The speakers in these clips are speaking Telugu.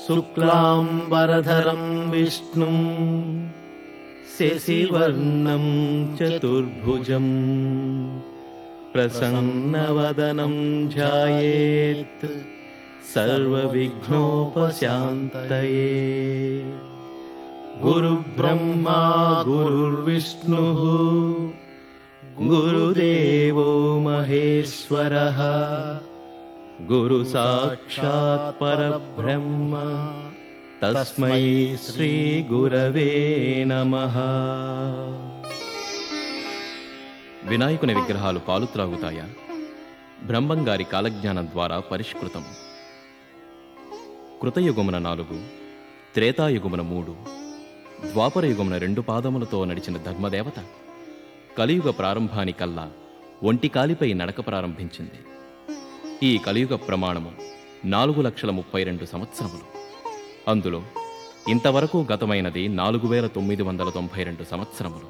శుక్లాంబరధరం విష్ణుం శశివర్ణం చతుర్భుజం ప్రసన్నవదనం ధ్యాయేత్ సర్వవిఘ్నోపశాంతయే గురుబ్రహ్మా గురుర్విష్ణుः గురుదేవో మహేశ్వరः గురు సాక్షాత్ పరబ్రహ్మ తస్మై శ్రీ గురవే నమః వినాయకుని విగ్రహాలు పాలు త్రాగుతాయా బ్రహ్మంగారి కాలజ్ఞానం ద్వారా పరిష్కృతం కృతయుగమున నాలుగు త్రేతాయుగమున మూడు ద్వాపరయుగమున రెండు పాదములతో నడిచిన ధర్మదేవత కలియుగ ప్రారంభానికల్లా ఒంటి కాలిపై నడక ప్రారంభించింది ఈ కలియుగ ప్రమాణము నాలుగు లక్షల ముప్పై రెండు సంవత్సరములు అందులో ఇంతవరకు గతమైనది నాలుగు వేల తొమ్మిది వందల తొంభై రెండు సంవత్సరములు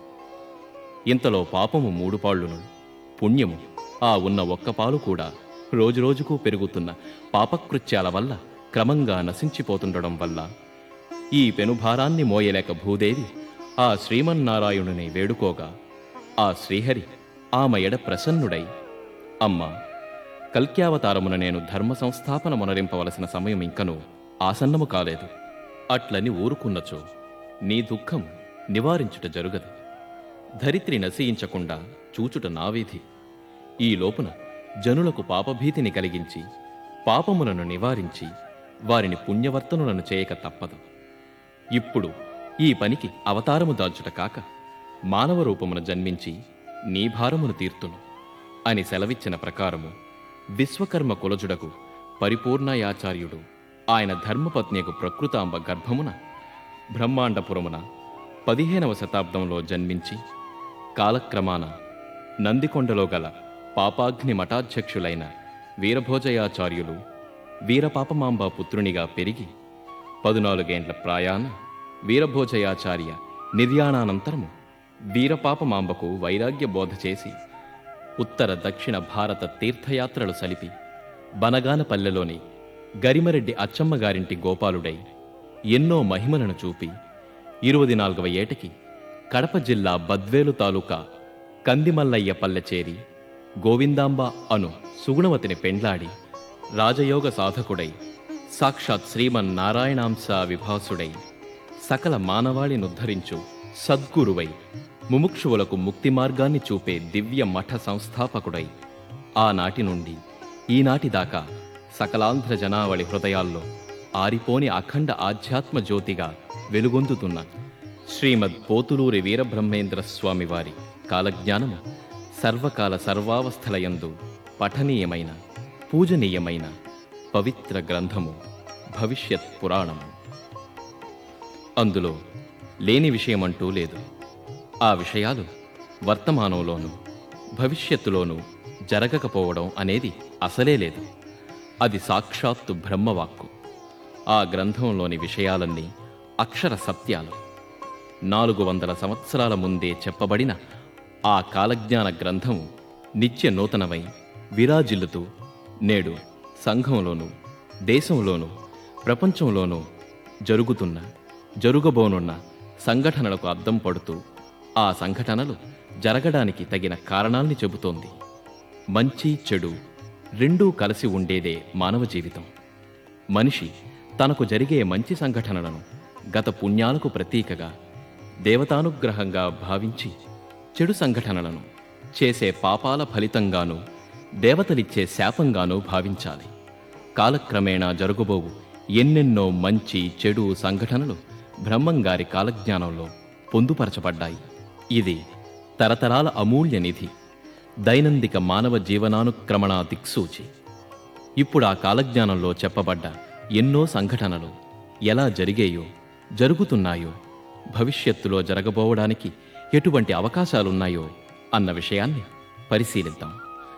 ఇంతలో పాపము మూడు పాళ్ళును పుణ్యము ఆ ఉన్న ఒక్క పాలు కూడా రోజురోజుకు పెరుగుతున్న పాపకృత్యాల వల్ల క్రమంగా నశించిపోతుండడం వల్ల ఈ పెనుభారాన్ని మోయలేక భూదేవి ఆ శ్రీమన్నారాయణుని వేడుకోగా ఆ శ్రీహరి ఆమె ఎడ ప్రసన్నుడై అమ్మా కల్క్యావతారమున నేను ధర్మ సంస్థాపన మొనరింపవలసిన సమయం ఇంకనూ ఆసన్నము కాలేదు అట్లని ఊరుకున్నచో నీ దుఃఖం నివారించుట జరుగదు ధరిత్రి నశయించకుండా చూచుట నా విధి ఈ లోపున జనులకు పాపభీతిని కలిగించి పాపములను నివారించి వారిని పుణ్యవర్తనులను చేయక తప్పదు ఇప్పుడు ఈ పనికి అవతారము దాల్చుట కాక మానవ రూపమున జన్మించి నీ భారమును తీర్తును అని సెలవిచ్చిన ప్రకారము విశ్వకర్మ కులజుడకు పరిపూర్ణయాచార్యుడు ఆయన ధర్మపత్నియకు ప్రకృతాంబ గర్భమున బ్రహ్మాండపురమున పదిహేనవ శతాబ్దంలో జన్మించి కాలక్రమాన నందికొండలో గల పాపాగ్ని మఠాధ్యక్షులైన వీరభోజయాచార్యులు వీరపాపమాంబ పుత్రునిగా పెరిగి పదునాలుగేండ్ల ప్రాయాన వీరభోజయాచార్య నిర్యాణానంతరము వీరపాపమాంబకు వైరాగ్య బోధ చేసి ఉత్తర దక్షిణ భారత తీర్థయాత్రలు సలిపి బనగానపల్లెలోని గరిమరెడ్డి అచ్చమ్మగారింటి గోపాలుడై ఎన్నో మహిమలను చూపి ఇరువది నాలుగవ ఏటకి కడప జిల్లా బద్వేలు తాలూకా కందిమల్లయ్య పల్లె చేరి గోవిందాంబ అను సుగుణవతిని పెండ్లాడి రాజయోగ సాధకుడై సాక్షాత్ శ్రీమన్నారాయణాంశ విభాసుడై సకల మానవాళినుద్ధరించు సద్గురువై ముముక్షువులకు ముక్తి మార్గాన్ని చూపే దివ్య మఠ సంస్థాపకుడై ఆనాటి నుండి ఈనాటి దాకా సకలాంధ్ర జనావళి హృదయాల్లో ఆరిపోని అఖండ ఆధ్యాత్మ జ్యోతిగా వెలుగొందుతున్న శ్రీమద్ పోతులూరి వీరబ్రహ్మేంద్ర స్వామి వారి కాలజ్ఞానము సర్వకాల సర్వావస్థలయందు పఠనీయమైన పూజనీయమైన పవిత్ర గ్రంథము భవిష్యత్ పురాణము అందులో లేని విషయమంటూ లేదు ఆ విషయాలు వర్తమానంలోనూ భవిష్యత్తులోనూ జరగకపోవడం అనేది అసలే లేదు అది సాక్షాత్తు బ్రహ్మవాక్కు ఆ గ్రంథంలోని విషయాలన్నీ అక్షర సత్యాలు నాలుగు వందల సంవత్సరాల ముందే చెప్పబడిన ఆ కాలజ్ఞాన గ్రంథం నిత్య నూతనమై విరాజిల్లుతూ నేడు సంఘంలోనూ దేశంలోనూ ప్రపంచంలోనూ జరుగుతున్న జరుగబోనున్న సంఘటనలకు అద్దం పడుతూ ఆ సంఘటనలు జరగడానికి తగిన కారణాల్ని చెబుతోంది మంచి చెడు రెండూ కలిసి ఉండేదే మానవ జీవితం మనిషి తనకు జరిగే మంచి సంఘటనలను గత పుణ్యాలకు ప్రతీకగా దేవతానుగ్రహంగా భావించి చెడు సంఘటనలను చేసే పాపాల ఫలితంగానూ దేవతలిచ్చే శాపంగానూ భావించాలి కాలక్రమేణా జరుగుబోవు ఎన్నెన్నో మంచి చెడు సంఘటనలు బ్రహ్మంగారి కాలజ్ఞానంలో పొందుపరచబడ్డాయి ఇది తరతరాల అమూల్య నిధి దైనందిక మానవ జీవనానుక్రమణ దిక్సూచి ఇప్పుడు ఆ కాలజ్ఞానంలో చెప్పబడ్డ ఎన్నో సంఘటనలు ఎలా జరిగేయో జరుగుతున్నాయో భవిష్యత్తులో జరగబోవడానికి ఎటువంటి అవకాశాలున్నాయో అన్న విషయాన్ని పరిశీలిద్దాం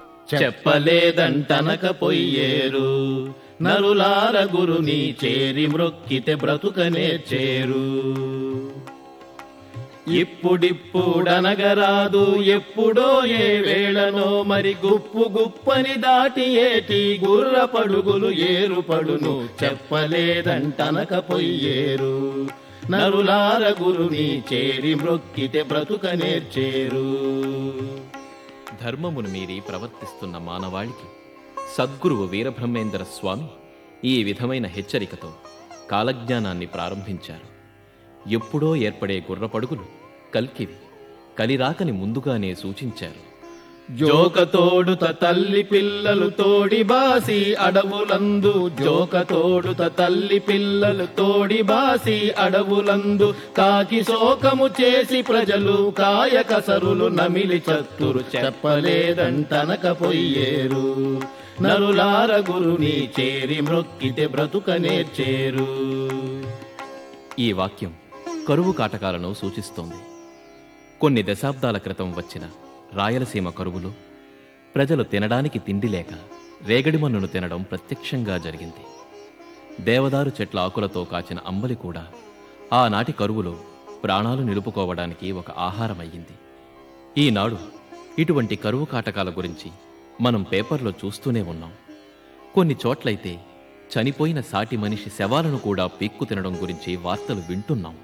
చెప్పలేదంటనక పొయ్యేరు నరులార గురుని చేరి మ్రొక్కితే బ్రతుకనే చేరు ఇప్పుడిప్పుడనగరాదు ఎప్పుడో ఏ వేళనో మరి గుప్పు గుప్పని దాటి ఏటి గుర్ర పడుగులు ఏరు పడును చెప్పలేదంటనక పొయ్యేరు నరులార గురుని చేరి మ్రొక్కితే బ్రతుక నేర్చేరు ధర్మమును మీరి ప్రవర్తిస్తున్న మానవాళికి సద్గురువు వీరబ్రహ్మేంద్ర స్వామి ఈ విధమైన హెచ్చరికతో కాలజ్ఞానాన్ని ప్రారంభించారు ఎప్పుడో ఏర్పడే గుర్రపడుగులు కల్కివి కలిరాకని ముందుగానే సూచించారు జోక తోడుత తల్లి పిల్లలు తోడి బాసి అడవులందు జోక తోడుత తల్లి పిల్లలు తోడి బాసి అడవులందు కాకి శోకము చేసి ప్రజలు కాయ కసరులు నమిలి చత్తురు చెప్పలేదంటనక పొయ్యేరు నరులార గురుని చేరి మ్రొక్కితే బ్రతుక నేర్చేరు ఈ వాక్యం కరువు కాటకాలను సూచిస్తోంది కొన్ని దశాబ్దాల క్రితం వచ్చిన రాయలసీమ కరువులో ప్రజలు తినడానికి తిండి లేక రేగడి మన్నును తినడం ప్రత్యక్షంగా జరిగింది దేవదారు చెట్ల ఆకులతో కాచిన అంబలి కూడా ఆనాటి కరువులో ప్రాణాలు నిలుపుకోవడానికి ఒక ఆహారమయ్యింది ఈనాడు ఇటువంటి కరువు కాటకాల గురించి మనం పేపర్లో చూస్తూనే ఉన్నాం కొన్ని చోట్లయితే చనిపోయిన సాటి మనిషి శవాలను కూడా పీక్కు తినడం గురించి వార్తలు వింటున్నాం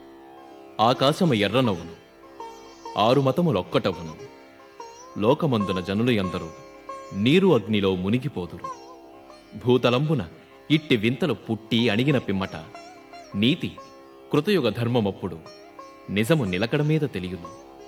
ఆకాశము ఎర్రనవును ఆరు మతములొక్కటవును లోకమందున జనులు ఎందరూ నీరు అగ్నిలో మునిగిపోదురు భూతలంబున ఇట్టి వింతలు పుట్టి అణిగిన పిమ్మట నీతి కృతయుగ ధర్మమప్పుడు నిజము నిలకడ మీద తెలియదు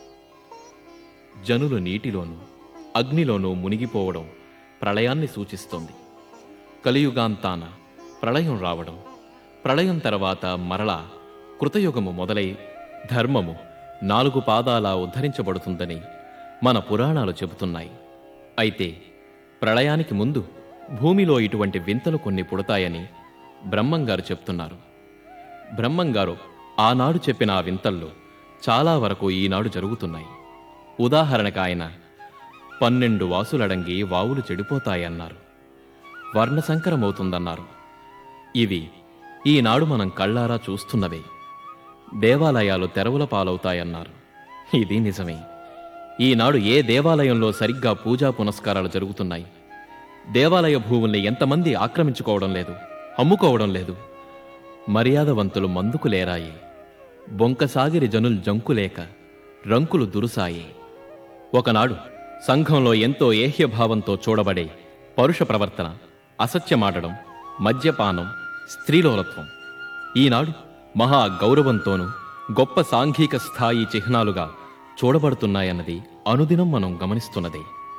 జనులు నీటిలోనూ అగ్నిలోనూ మునిగిపోవడం ప్రళయాన్ని సూచిస్తోంది కలియుగాంతాన ప్రళయం రావడం ప్రళయం తర్వాత మరలా కృతయుగము మొదలై ధర్మము నాలుగు పాదాల ఉద్ధరించబడుతుందని మన పురాణాలు చెబుతున్నాయి అయితే ప్రళయానికి ముందు భూమిలో ఇటువంటి వింతలు కొన్ని పుడతాయని బ్రహ్మంగారు చెప్తున్నారు బ్రహ్మంగారు ఆనాడు చెప్పిన ఆ వింతల్లో చాలా వరకు ఈనాడు జరుగుతున్నాయి ఉదాహరణకు ఆయన పన్నెండు వాసులడంగి వావులు చెడిపోతాయన్నారు వర్ణసంకరమవుతుందన్నారు ఇవి ఈనాడు మనం కళ్ళారా చూస్తున్నవే దేవాలయాలు తెరవుల పాలవుతాయన్నారు ఇది నిజమే ఈనాడు ఏ దేవాలయంలో సరిగ్గా పూజా పునస్కారాలు జరుగుతున్నాయి దేవాలయ భూముల్ని ఎంతమంది ఆక్రమించుకోవడం లేదు అమ్ముకోవడం లేదు మర్యాదవంతులు మందుకు లేరాయి బొంకసాగిరి జనుల్ జంకులేక రంకులు దురుసాయే ఒకనాడు సంఘంలో ఎంతో ఏహ్యభావంతో చూడబడే పరుష ప్రవర్తన అసత్యమాడడం మద్యపానం స్త్రీలోలత్వం ఈనాడు మహా గౌరవంతోనూ గొప్ప సాంఘిక స్థాయి చిహ్నాలుగా చూడబడుతున్నాయన్నది అనుదినం మనం గమనిస్తున్నదే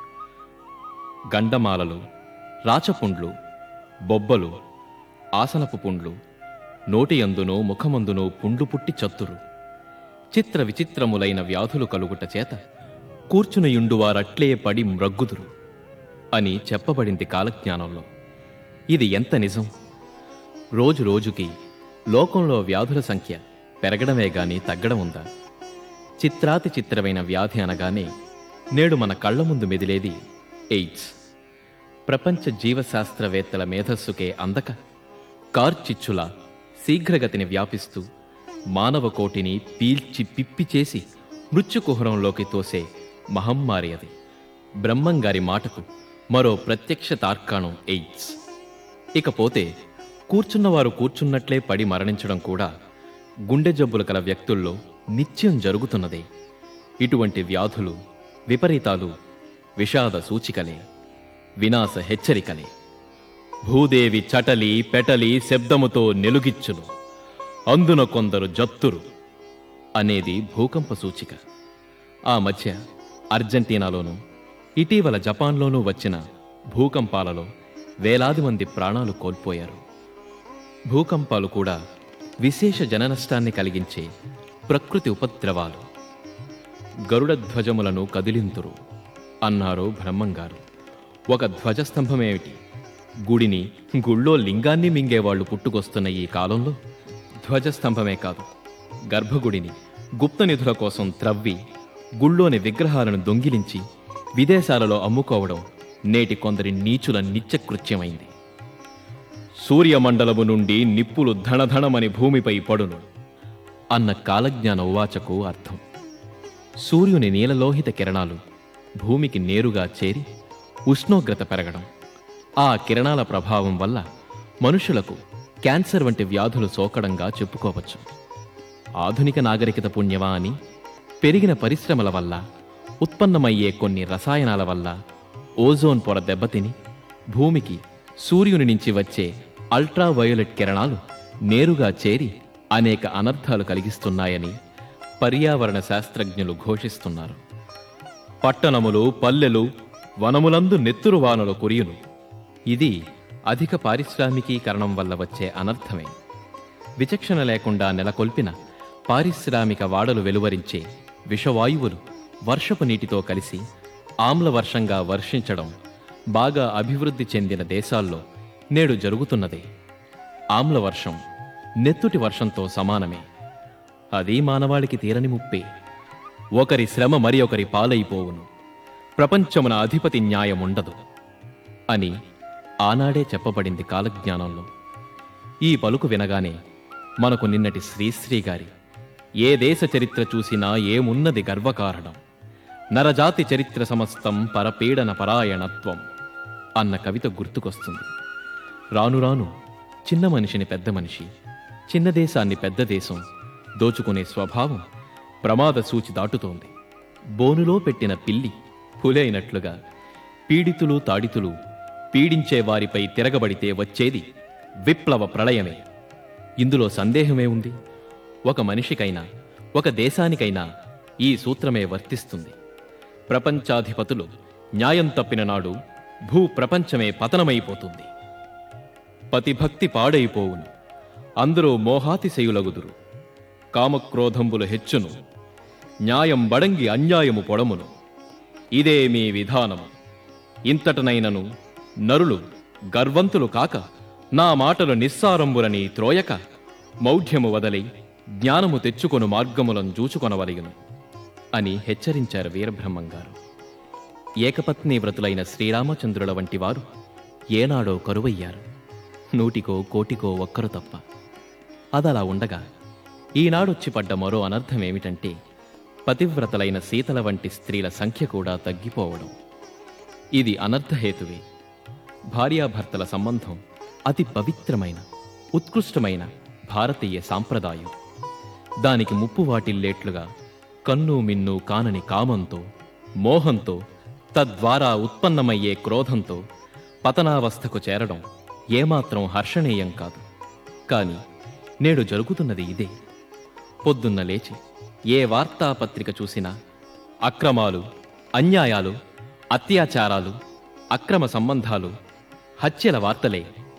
గండమాలలు రాచపుండ్లు బొబ్బలు ఆసనపు పుండ్లు నోటి అందునో ముఖమందునో పుండ్లు పుట్టి చత్తురు చిత్ర విచిత్రములైన వ్యాధులు కలుగుట చేత కూర్చునియుండువారట్లే పడి మ్రగ్గుదురు అని చెప్పబడింది కాలజ్ఞానంలో ఇది ఎంత నిజం రోజు రోజుకి లోకంలో వ్యాధుల సంఖ్య పెరగడమే గాని తగ్గడం ఉందా చిత్రాతి చిత్రమైన వ్యాధి అనగానే నేడు మన కళ్ళ ముందు మెదిలేది ఎయిడ్స్ ప్రపంచ జీవశాస్త్రవేత్తల మేధస్సుకే అందక కార్చిచ్చుల శీఘ్రగతిని వ్యాపిస్తూ మానవ కోటిని పీల్చి పిప్పి చేసి మృత్యుకుహరంలోకి తోసే మహమ్మారి అది బ్రహ్మంగారి మాటకు మరో ప్రత్యక్ష తార్కాణం ఎయిడ్స్ ఇకపోతే కూర్చున్నవారు కూర్చున్నట్లే పడి మరణించడం కూడా గుండె జబ్బులు కల వ్యక్తుల్లో నిత్యం జరుగుతున్నదే ఇటువంటి వ్యాధులు విపరీతాలు విషాద సూచికలే వినాశ హెచ్చరికలే భూదేవి చటలి పెటలి శబ్దముతో నెలుగిచ్చును అందున కొందరు జత్తురు అనేది భూకంప సూచిక ఆ మధ్య అర్జెంటీనాలోనూ ఇటీవల జపాన్లోనూ వచ్చిన భూకంపాలలో వేలాది మంది ప్రాణాలు కోల్పోయారు భూకంపాలు కూడా విశేష జననష్టాన్ని కలిగించే ప్రకృతి ఉపద్రవాలు గరుడ ధ్వజములను కదిలింతురు అన్నారు బ్రహ్మంగారు ఒక ధ్వజస్తంభమేమిటి గుడిని గుళ్ళో లింగాన్ని మింగేవాళ్లు పుట్టుకొస్తున్న ఈ కాలంలో ధ్వజస్తంభమే కాదు గర్భగుడిని గుప్త నిధుల కోసం త్రవ్వి గుళ్ళోని విగ్రహాలను దొంగిలించి విదేశాలలో అమ్ముకోవడం నేటి కొందరి నీచుల నిత్యకృత్యమైంది సూర్యమండలము నుండి నిప్పులు ధణధణమని భూమిపై పడును అన్న కాలజ్ఞాన ఉవాచకు అర్థం సూర్యుని నీలలోహిత కిరణాలు భూమికి నేరుగా చేరి ఉష్ణోగ్రత పెరగడం ఆ కిరణాల ప్రభావం వల్ల మనుషులకు క్యాన్సర్ వంటి వ్యాధులు సోకడంగా చెప్పుకోవచ్చు ఆధునిక నాగరికత పుణ్యమా అని పెరిగిన పరిశ్రమల వల్ల ఉత్పన్నమయ్యే కొన్ని రసాయనాల వల్ల ఓజోన్ పొర దెబ్బతిని భూమికి సూర్యుని నుంచి వచ్చే అల్ట్రావయోలెట్ కిరణాలు నేరుగా చేరి అనేక అనర్థాలు కలిగిస్తున్నాయని పర్యావరణ శాస్త్రజ్ఞులు ఘోషిస్తున్నారు పట్టణములు పల్లెలు వనములందు నెత్తురు వానలు కురియును ఇది అధిక పారిశ్రామికీకరణం వల్ల వచ్చే అనర్థమే విచక్షణ లేకుండా నెలకొల్పిన పారిశ్రామిక వాడలు వెలువరించే విషవాయువులు వర్షపు నీటితో కలిసి ఆమ్లవర్షంగా వర్షించడం బాగా అభివృద్ధి చెందిన దేశాల్లో నేడు జరుగుతున్నదే ఆమ్లవర్షం నెత్తుటి వర్షంతో సమానమే అది మానవాళికి తీరని ముప్పే ఒకరి శ్రమ మరి ఒకరి పాలైపోవును ప్రపంచమున అధిపతి న్యాయం ఉండదు అని ఆనాడే చెప్పబడింది కాలజ్ఞానంలో ఈ పలుకు వినగానే మనకు నిన్నటి శ్రీశ్రీ గారి ఏ దేశ చరిత్ర చూసినా ఏమున్నది గర్వకారణం నరజాతి చరిత్ర సమస్తం పరపీడన పరాయణత్వం అన్న కవిత గుర్తుకొస్తుంది రాను రాను చిన్న మనిషిని పెద్ద మనిషి చిన్న దేశాన్ని పెద్ద దేశం దోచుకునే స్వభావం ప్రమాద సూచి దాటుతోంది బోనులో పెట్టిన పిల్లి పులైనట్లుగా పీడితులు తాడితులు పీడించే వారిపై తిరగబడితే వచ్చేది విప్లవ ప్రళయమే ఇందులో సందేహమే ఉంది ఒక మనిషికైనా ఒక దేశానికైనా ఈ సూత్రమే వర్తిస్తుంది ప్రపంచాధిపతులు న్యాయం తప్పిన నాడు భూ ప్రపంచమే పతనమైపోతుంది పతిభక్తి పాడైపోవును అందరూ మోహాతిశయులగుదురు కామక్రోధంబులు హెచ్చును న్యాయం బడంగి అన్యాయము పొడమును ఇదే మీ విధానము ఇంతటనైనను నరులు గర్వంతులు కాక నా మాటలు నిస్సారంబులని త్రోయక మౌఢ్యము వదలి జ్ఞానము తెచ్చుకొను మార్గములను చూచుకొనవలయును అని హెచ్చరించారు వీరబ్రహ్మంగారు ఏకపత్ని వ్రతులైన శ్రీరామచంద్రుల వంటి వారు ఏనాడో కరువయ్యారు నూటికో కోటికో ఒక్కరు తప్ప అదలా ఉండగా ఈనాడొచ్చి పడ్డ మరో అనర్థమేమిటంటే పతివ్రతలైన సీతల వంటి స్త్రీల సంఖ్య కూడా తగ్గిపోవడం ఇది అనర్థహేతువే భార్యాభర్తల సంబంధం అతి పవిత్రమైన ఉత్కృష్టమైన భారతీయ సాంప్రదాయం దానికి ముప్పు వాటిల్లేట్లుగా కన్ను మిన్ను కానని కామంతో మోహంతో తద్వారా ఉత్పన్నమయ్యే క్రోధంతో పతనావస్థకు చేరడం ఏమాత్రం హర్షణీయం కాదు కాని నేడు జరుగుతున్నది ఇదే పొద్దున్న లేచి ఏ వార్తాపత్రిక చూసినా అక్రమాలు అన్యాయాలు అత్యాచారాలు అక్రమ సంబంధాలు హత్యల వార్తలే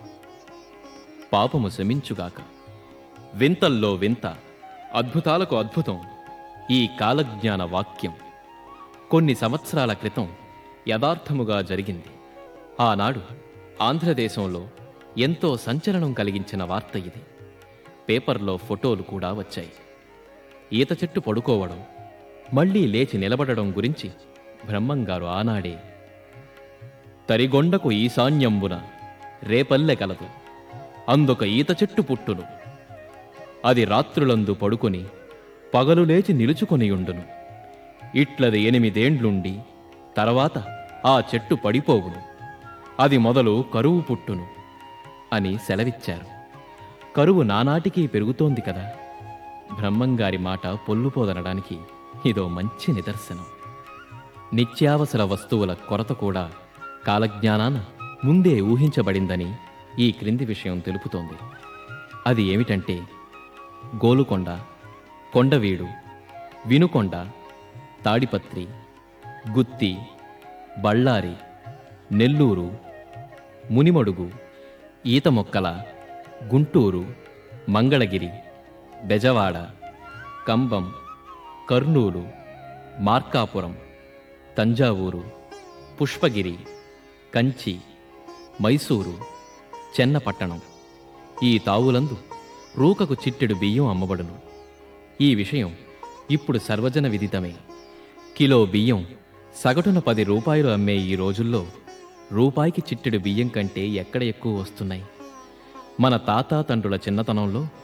పాపము శమించుగాక వింతల్లో వింత అద్భుతాలకు అద్భుతం ఈ కాలజ్ఞాన వాక్యం కొన్ని సంవత్సరాల క్రితం యథార్థముగా జరిగింది ఆనాడు ఆంధ్రదేశంలో ఎంతో సంచలనం కలిగించిన వార్త ఇది పేపర్లో ఫోటోలు కూడా వచ్చాయి ఈత చెట్టు పడుకోవడం మళ్ళీ లేచి నిలబడడం గురించి బ్రహ్మంగారు ఆనాడే తరిగొండకు ఈశాన్యంబున రేపల్లె కలదు అందుక ఈత చెట్టు పుట్టును అది రాత్రులందు పడుకొని పగలు లేచి నిలుచుకొనియుండును ఇట్లది ఎనిమిదేండ్లుండి తర్వాత ఆ చెట్టు పడిపోవును అది మొదలు కరువు పుట్టును అని సెలవిచ్చారు కరువు నానాటికి పెరుగుతోంది కదా బ్రహ్మంగారి మాట పొల్లుపోదనడానికి ఇదో మంచి నిదర్శనం నిత్యావసర వస్తువుల కొరత కూడా కాలజ్ఞానాన ముందే ఊహించబడిందని ఈ క్రింది విషయం తెలుపుతోంది అది ఏమిటంటే గోలుకొండ కొండవీడు వినుకొండ తాడిపత్రి గుత్తి బళ్ళారి నెల్లూరు మునిమడుగు ఈతమొక్కల గుంటూరు మంగళగిరి బెజవాడ కంబం కర్నూలు మార్కాపురం తంజావూరు పుష్పగిరి కంచి మైసూరు చెన్నపట్టణం ఈ తావులందు రూకకు చిట్టెడు బియ్యం అమ్మబడును ఈ విషయం ఇప్పుడు సర్వజన విదితమే కిలో బియ్యం సగటున పది రూపాయలు అమ్మే ఈ రోజుల్లో రూపాయికి చిట్టెడు బియ్యం కంటే ఎక్కడ ఎక్కువ వస్తున్నాయి మన తాత తండ్రుల చిన్నతనంలో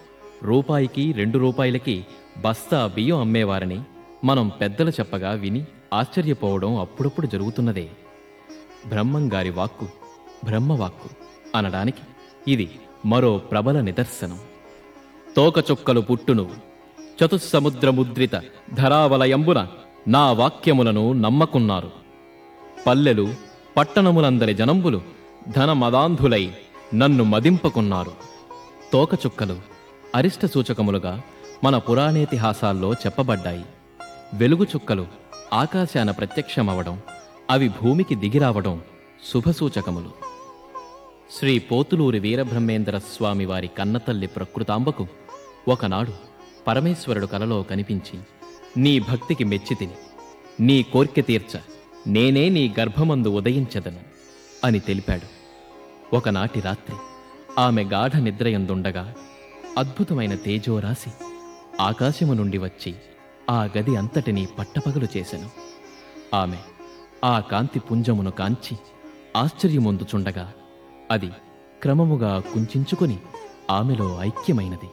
రూపాయికి రెండు రూపాయలకి బస్తా బియ్యం అమ్మేవారని మనం పెద్దలు చెప్పగా విని ఆశ్చర్యపోవడం అప్పుడప్పుడు జరుగుతున్నదే బ్రహ్మంగారి వాక్కు బ్రహ్మవాక్కు అనడానికి ఇది మరో ప్రబల నిదర్శనం తోకచుక్కలు పుట్టును చతుస్సముద్రముద్రిత ధరావలయంబున నా వాక్యములను నమ్మకున్నారు పల్లెలు పట్టణములందరి జనంబులు ధనమదాంధులై నన్ను మదింపకున్నారు తోకచుక్కలు అరిష్ట సూచకములుగా మన పురాణేతిహాసాల్లో చెప్పబడ్డాయి వెలుగు చుక్కలు ఆకాశాన ప్రత్యక్షమవడం అవి భూమికి దిగిరావడం శుభసూచకములు శ్రీ పోతులూరి వీరబ్రహ్మేంద్ర స్వామి వారి కన్నతల్లి ప్రకృతాంబకు ఒకనాడు పరమేశ్వరుడు కలలో కనిపించి నీ భక్తికి మెచ్చితిని నీ కోర్కె తీర్చ నేనే నీ గర్భమందు ఉదయించదను అని తెలిపాడు ఒకనాటి రాత్రి ఆమె గాఢ నిద్రయందుండగా అద్భుతమైన తేజోరాశి ఆకాశము నుండి వచ్చి ఆ గది అంతటినీ పట్టపగలు చేసెను ఆమె ఆ కాంతి పుంజమును కాంచి ఆశ్చర్యమొందుచుండగా అది క్రమముగా కుంచుకొని ఆమెలో ఐక్యమైనది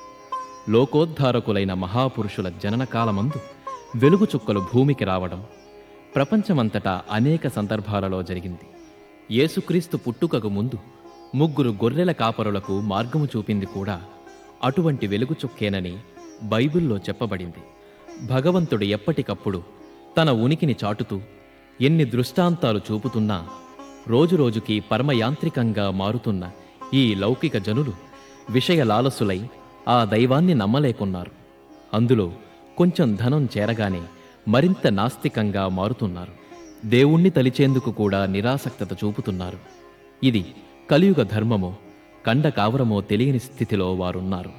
లోకోద్ధారకులైన మహాపురుషుల జననకాలమందు వెలుగు చుక్కలు భూమికి రావడం ప్రపంచమంతటా అనేక సందర్భాలలో జరిగింది యేసుక్రీస్తు పుట్టుకకు ముందు ముగ్గురు గొర్రెల కాపరులకు మార్గము చూపింది కూడా అటువంటి వెలుగు చుక్కేనని బైబిల్లో చెప్పబడింది భగవంతుడు ఎప్పటికప్పుడు తన ఉనికిని చాటుతూ ఎన్ని దృష్టాంతాలు చూపుతున్నా రోజురోజుకి పరమయాంత్రికంగా మారుతున్న ఈ లౌకిక జనులు విషయ లాలసులై ఆ దైవాన్ని నమ్మలేకున్నారు అందులో కొంచెం ధనం చేరగానే మరింత నాస్తికంగా మారుతున్నారు దేవుణ్ణి తలిచేందుకు కూడా నిరాసక్తత చూపుతున్నారు ఇది కలియుగ ధర్మమో కండ కావరమో తెలియని స్థితిలో వారున్నారు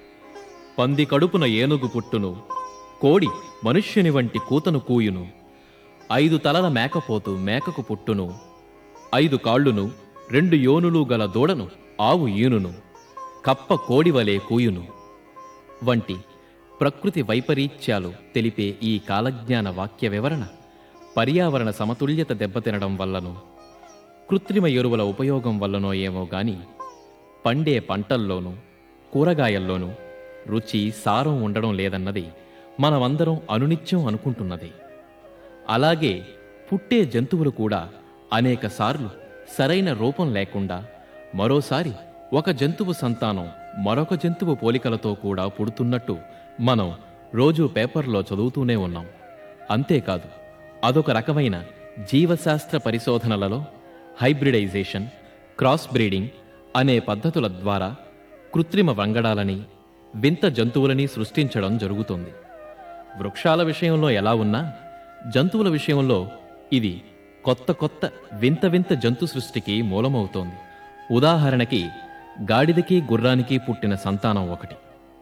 పంది కడుపున ఏనుగు పుట్టును కోడి మనుష్యుని వంటి కూతను కూయును ఐదు తలల మేకపోతు మేకకు పుట్టును ఐదు కాళ్ళును రెండు యోనులు గల దూడను ఆవు ఈనును కప్ప కోడివలే కూయును వంటి ప్రకృతి వైపరీత్యాలు తెలిపే ఈ కాలజ్ఞాన వాక్య వివరణ పర్యావరణ సమతుల్యత దెబ్బతినడం వల్లనో కృత్రిమ ఎరువుల ఉపయోగం వల్లనో ఏమో గాని పండే పంటల్లోనూ కూరగాయల్లోనూ రుచి సారం ఉండడం లేదన్నది మనమందరం అనునిత్యం అనుకుంటున్నది అలాగే పుట్టే జంతువులు కూడా అనేకసార్లు సరైన రూపం లేకుండా మరోసారి ఒక జంతువు సంతానం మరొక జంతువు పోలికలతో కూడా పుడుతున్నట్టు మనం రోజూ పేపర్లో చదువుతూనే ఉన్నాం అంతేకాదు అదొక రకమైన జీవశాస్త్ర పరిశోధనలలో హైబ్రిడైజేషన్ క్రాస్ బ్రీడింగ్ అనే పద్ధతుల ద్వారా కృత్రిమ వంగడాలని వింత జంతువులని సృష్టించడం జరుగుతుంది వృక్షాల విషయంలో ఎలా ఉన్నా జంతువుల విషయంలో ఇది కొత్త కొత్త వింత వింత జంతు సృష్టికి మూలమవుతోంది ఉదాహరణకి గాడిదకి గుర్రానికి పుట్టిన సంతానం ఒకటి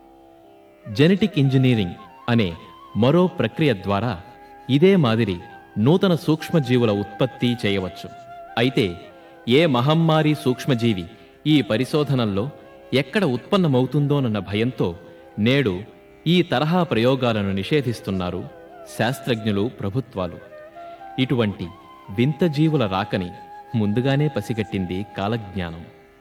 జెనెటిక్ ఇంజనీరింగ్ అనే మరో ప్రక్రియ ద్వారా ఇదే మాదిరి నూతన సూక్ష్మజీవుల ఉత్పత్తి చేయవచ్చు అయితే ఏ మహమ్మారి సూక్ష్మజీవి ఈ పరిశోధనల్లో ఎక్కడ ఉత్పన్నమవుతుందోనన్న భయంతో నేడు ఈ తరహా ప్రయోగాలను నిషేధిస్తున్నారు శాస్త్రజ్ఞులు ప్రభుత్వాలు ఇటువంటి వింత జీవుల రాకని ముందుగానే పసిగట్టింది కాలజ్ఞానం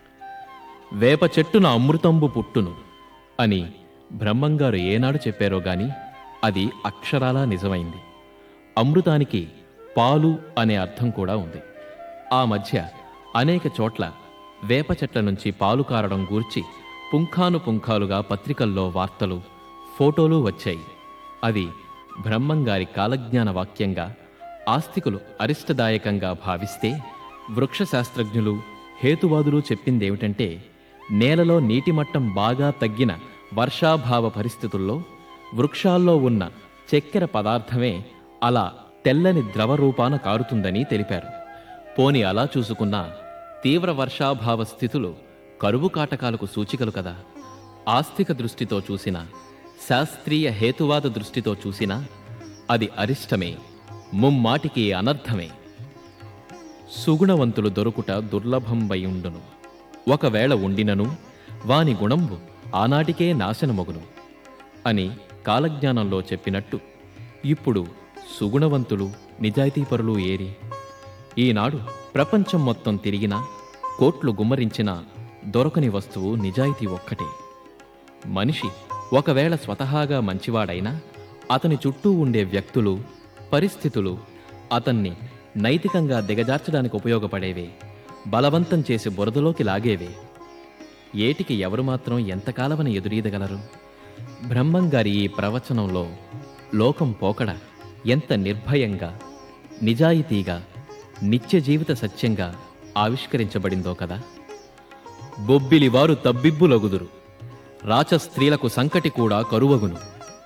వేప చెట్టున అమృతంబు పుట్టును అని బ్రహ్మంగారు ఏనాడు చెప్పారో గాని అది అక్షరాలా నిజమైంది అమృతానికి పాలు అనే అర్థం కూడా ఉంది ఆ మధ్య అనేక చోట్ల వేప చెట్ల నుంచి పాలు కారడం గూర్చి పుంఖాను పుంఖాలుగా పత్రికల్లో వార్తలు ఫోటోలు వచ్చాయి అది బ్రహ్మంగారి కాలజ్ఞాన వాక్యంగా ఆస్తికులు అరిష్టదాయకంగా భావిస్తే వృక్ష శాస్త్రజ్ఞులు హేతువాదులు చెప్పిందేమిటంటే నేలలో నీటి మట్టం బాగా తగ్గిన వర్షాభావ పరిస్థితుల్లో వృక్షాల్లో ఉన్న చక్కెర పదార్థమే అలా తెల్లని ద్రవ రూపాన కారుతుందని తెలిపారు పోని అలా చూసుకున్నా తీవ్ర వర్షాభావ స్థితులు కరువు కాటకాలకు సూచికలు కదా ఆస్తిక దృష్టితో చూసినా శాస్త్రీయ హేతువాద దృష్టితో చూసినా అది అరిష్టమే ముమ్మాటికి అనర్థమే సుగుణవంతులు దొరుకుట దుర్లభంబయుండును ఒకవేళ ఉండినను వాని గుణంబు ఆనాటికే నాశనమగును అని కాలజ్ఞానంలో చెప్పినట్టు ఇప్పుడు సుగుణవంతులు నిజాయితీపరులు ఏరి ఈనాడు ప్రపంచం మొత్తం తిరిగినా కోట్లు గుమ్మరించినా దొరకని వస్తువు నిజాయితీ ఒక్కటే మనిషి ఒకవేళ స్వతహాగా మంచివాడైనా అతని చుట్టూ ఉండే వ్యక్తులు పరిస్థితులు అతన్ని నైతికంగా దిగజార్చడానికి ఉపయోగపడేవే బలవంతం చేసి బురదలోకి లాగేవే ఏటికి ఎవరు మాత్రం ఎంతకాలమని ఎదురీదగలరు బ్రహ్మంగారి ఈ ప్రవచనంలో లోకం పోకడ ఎంత నిర్భయంగా నిజాయితీగా నిత్య జీవిత సత్యంగా ఆవిష్కరించబడిందో కదా బొబ్బిలివారు తబ్బిబ్బులగుదురు రాచ స్త్రీలకు సంకటి కూడా కరువగును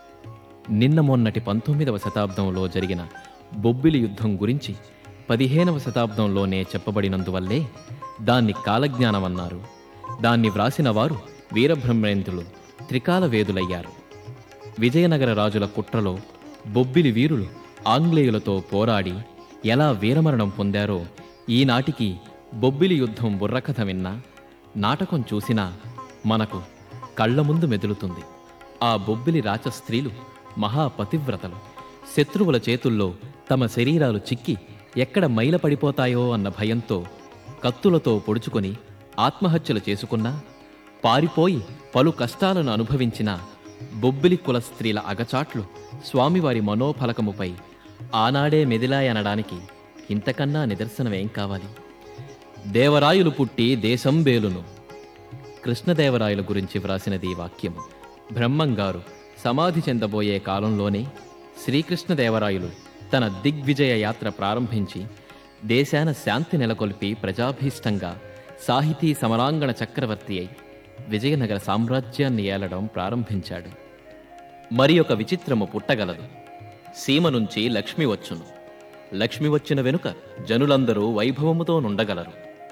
నిన్న మొన్నటి పంతొమ్మిదవ శతాబ్దంలో జరిగిన బొబ్బిలి యుద్ధం గురించి పదిహేనవ శతాబ్దంలోనే చెప్పబడినందువల్లే దాన్ని కాలజ్ఞానమన్నారు దాన్ని వ్రాసిన వారు వీరబ్రహ్మేంద్రులు త్రికాల వేదులయ్యారు విజయనగర రాజుల కుట్రలో బొబ్బిలి వీరులు ఆంగ్లేయులతో పోరాడి ఎలా వీరమరణం పొందారో ఈనాటికి బొబ్బిలి యుద్ధం బుర్రకథ విన్నా నాటకం చూసినా మనకు కళ్ళ ముందు మెదులుతుంది ఆ బొబ్బిలి రాచ స్త్రీలు మహాపతివ్రతలు శత్రువుల చేతుల్లో తమ శరీరాలు చిక్కి ఎక్కడ మైల పడిపోతాయో అన్న భయంతో కత్తులతో పొడుచుకొని ఆత్మహత్యలు చేసుకున్నా పారిపోయి పలు కష్టాలను అనుభవించిన బొబ్బిలి కుల స్త్రీల అగచాట్లు స్వామివారి మనోఫలకముపై ఆనాడే మెదిలాయనడానికి ఇంతకన్నా నిదర్శనమేం కావాలి దేవరాయులు పుట్టి దేశం బేలును కృష్ణదేవరాయల గురించి వ్రాసినది ఈ వాక్యము బ్రహ్మంగారు సమాధి చెందబోయే కాలంలోనే శ్రీకృష్ణదేవరాయలు తన దిగ్విజయ యాత్ర ప్రారంభించి దేశాన శాంతి నెలకొల్పి ప్రజాభీష్టంగా సాహితీ సమరాంగణ చక్రవర్తి అయి విజయనగర సామ్రాజ్యాన్ని ఏలడం ప్రారంభించాడు మరి ఒక విచిత్రము పుట్టగలదు సీమ నుంచి లక్ష్మి వచ్చును లక్ష్మి వచ్చిన వెనుక జనులందరూ వైభవముతో నుండగలరు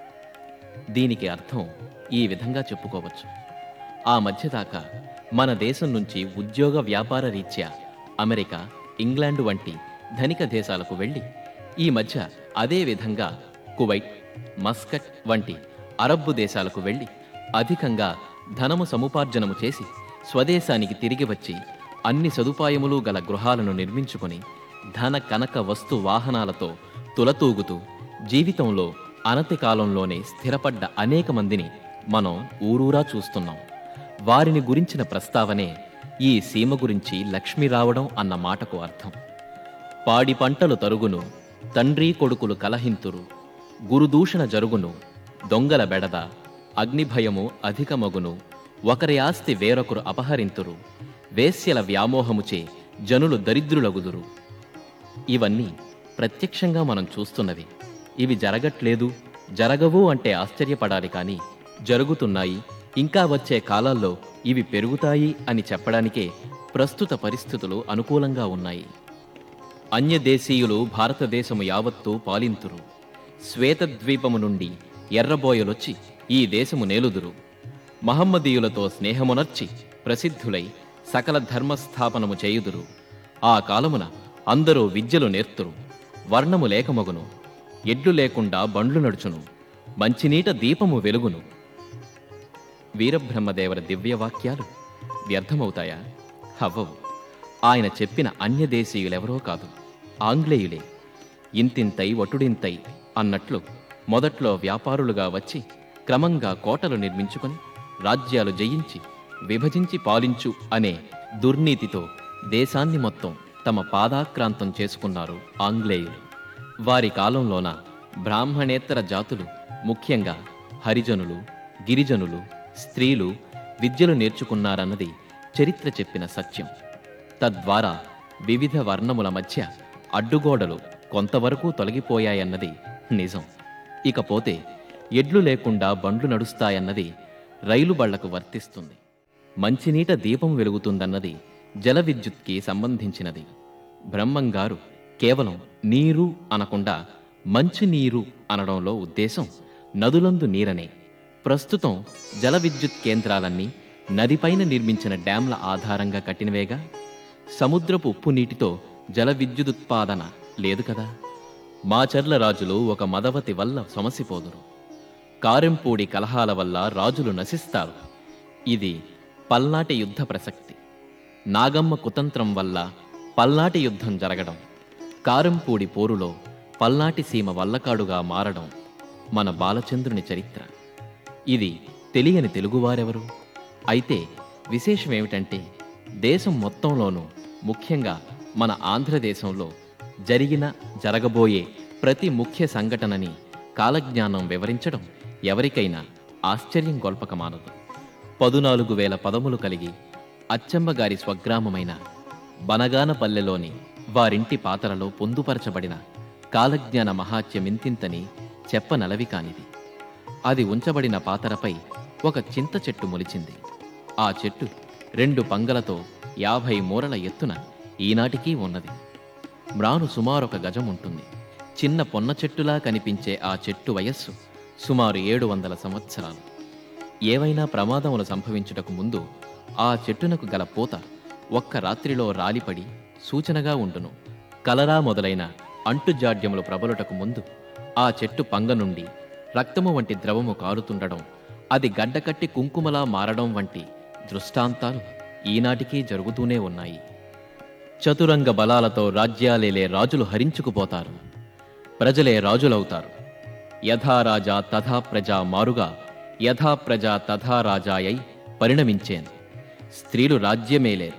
దీనికి అర్థం ఈ విధంగా చెప్పుకోవచ్చు ఆ మధ్యదాకా మన దేశం నుంచి ఉద్యోగ వ్యాపార రీత్యా అమెరికా ఇంగ్లాండు వంటి ధనిక దేశాలకు వెళ్ళి ఈ మధ్య అదే విధంగా కువైట్ మస్కట్ వంటి అరబ్బు దేశాలకు వెళ్ళి అధికంగా ధనము సముపార్జనము చేసి స్వదేశానికి తిరిగి వచ్చి అన్ని సదుపాయములు గల గృహాలను నిర్మించుకొని ధన కనక వస్తు వాహనాలతో తులతూగుతూ జీవితంలో అనతి కాలంలోనే స్థిరపడ్డ అనేక మందిని మనం ఊరూరా చూస్తున్నాం వారిని గురించిన ప్రస్తావనే ఈ సీమ గురించి లక్ష్మి రావడం అన్న మాటకు అర్థం పాడి పంటలు తరుగును తండ్రి కొడుకులు కలహింతురు గురుదూషణ జరుగును దొంగల బెడద అగ్నిభయము అధికమగును ఒకరి ఆస్తి వేరొకరు అపహరింతురు వేశ్యల వ్యామోహముచే జనులు దరిద్రులగుదురు ఇవన్నీ ప్రత్యక్షంగా మనం చూస్తున్నవి ఇవి జరగట్లేదు జరగవు అంటే ఆశ్చర్యపడాలి కానీ జరుగుతున్నాయి ఇంకా వచ్చే కాలాల్లో ఇవి పెరుగుతాయి అని చెప్పడానికే ప్రస్తుత పరిస్థితులు అనుకూలంగా ఉన్నాయి అన్యదేశీయులు భారతదేశము యావత్తూ పాలింతురు శ్వేతద్వీపము నుండి ఎర్రబోయలొచ్చి ఈ దేశము నేలుదురు మహమ్మదీయులతో స్నేహమునర్చి ప్రసిద్ధులై సకల ధర్మస్థాపనము చేయుదురు ఆ కాలమున అందరూ విద్యలు నేర్తురు వర్ణము లేకమగును ఎడ్లు లేకుండా బండ్లు నడుచును మంచినీట దీపము వెలుగును వీరబ్రహ్మదేవర దివ్యవాక్యాలు వ్యర్థమవుతాయా అవ్వవు ఆయన చెప్పిన అన్యదేశీయులెవరో కాదు ఆంగ్లేయులే ఇంతింతై వటుడింతై అన్నట్లు మొదట్లో వ్యాపారులుగా వచ్చి క్రమంగా కోటలు నిర్మించుకొని రాజ్యాలు జయించి విభజించి పాలించు అనే దుర్నీతితో దేశాన్ని మొత్తం తమ పాదాక్రాంతం చేసుకున్నారు ఆంగ్లేయులు వారి కాలంలోన బ్రాహ్మణేతర జాతులు ముఖ్యంగా హరిజనులు గిరిజనులు స్త్రీలు విద్యలు నేర్చుకున్నారన్నది చరిత్ర చెప్పిన సత్యం తద్వారా వివిధ వర్ణముల మధ్య అడ్డుగోడలు కొంతవరకు తొలగిపోయాయన్నది నిజం ఇకపోతే ఎడ్లు లేకుండా బండ్లు నడుస్తాయన్నది రైలు బళ్లకు వర్తిస్తుంది మంచినీట దీపం వెలుగుతుందన్నది జల విద్యుత్కి సంబంధించినది బ్రహ్మంగారు కేవలం నీరు అనకుండా మంచినీరు అనడంలో ఉద్దేశం నదులందు నీరనే ప్రస్తుతం జల విద్యుత్ కేంద్రాలన్నీ నదిపైన నిర్మించిన డ్యాంల ఆధారంగా కట్టినవేగా సముద్రపు ఉప్పు నీటితో జల విద్యుదుత్పాదన లేదు కదా మాచర్ల రాజులు ఒక మదవతి వల్ల సమసిపోదురు కారెంపూడి కలహాల వల్ల రాజులు నశిస్తారు ఇది పల్నాటి యుద్ధ ప్రసక్తి నాగమ్మ కుతంత్రం వల్ల పల్నాటి యుద్ధం జరగడం కారంపూడి పోరులో పల్నాటి సీమ వల్లకాడుగా మారడం మన బాలచంద్రుని చరిత్ర ఇది తెలియని తెలుగువారెవరు అయితే విశేషమేమిటంటే దేశం మొత్తంలోనూ ముఖ్యంగా మన ఆంధ్రదేశంలో జరిగిన జరగబోయే ప్రతి ముఖ్య సంఘటనని కాలజ్ఞానం వివరించడం ఎవరికైనా ఆశ్చర్యం గొల్పక మానదు పదునాలుగు వేల పదములు కలిగి అచ్చమ్మ గారి స్వగ్రామమైన బనగానపల్లెలోని వారింటి పాతరలో పొందుపరచబడిన కాలజ్ఞాన మహాత్యమింతింతని చెప్పనలవి కానిది అది ఉంచబడిన పాతరపై ఒక చింత చెట్టు మొలిచింది ఆ చెట్టు రెండు పంగలతో యాభై మూరల ఎత్తున ఈనాటికీ ఉన్నది మ్రాను సుమారొక గజం ఉంటుంది చిన్న పొన్న చెట్టులా కనిపించే ఆ చెట్టు వయస్సు సుమారు ఏడు వందల సంవత్సరాలు ఏవైనా ప్రమాదములు సంభవించుటకు ముందు ఆ చెట్టునకు గల పూత ఒక్క రాత్రిలో రాలిపడి సూచనగా ఉండును కలరా మొదలైన అంటుజాడ్యములు ప్రబలుటకు ముందు ఆ చెట్టు పంగ నుండి రక్తము వంటి ద్రవము కారుతుండడం అది గడ్డకట్టి కుంకుమలా మారడం వంటి దృష్టాంతాలు ఈనాటికీ జరుగుతూనే ఉన్నాయి చతురంగ బలాలతో రాజ్యాలేలే రాజులు హరించుకుపోతారు ప్రజలే రాజులవుతారు యథా రాజా తథా ప్రజా మారుగా యథా ప్రజా తథా రాజాయై పరిణమించేను స్త్రీలు రాజ్యమేలేరు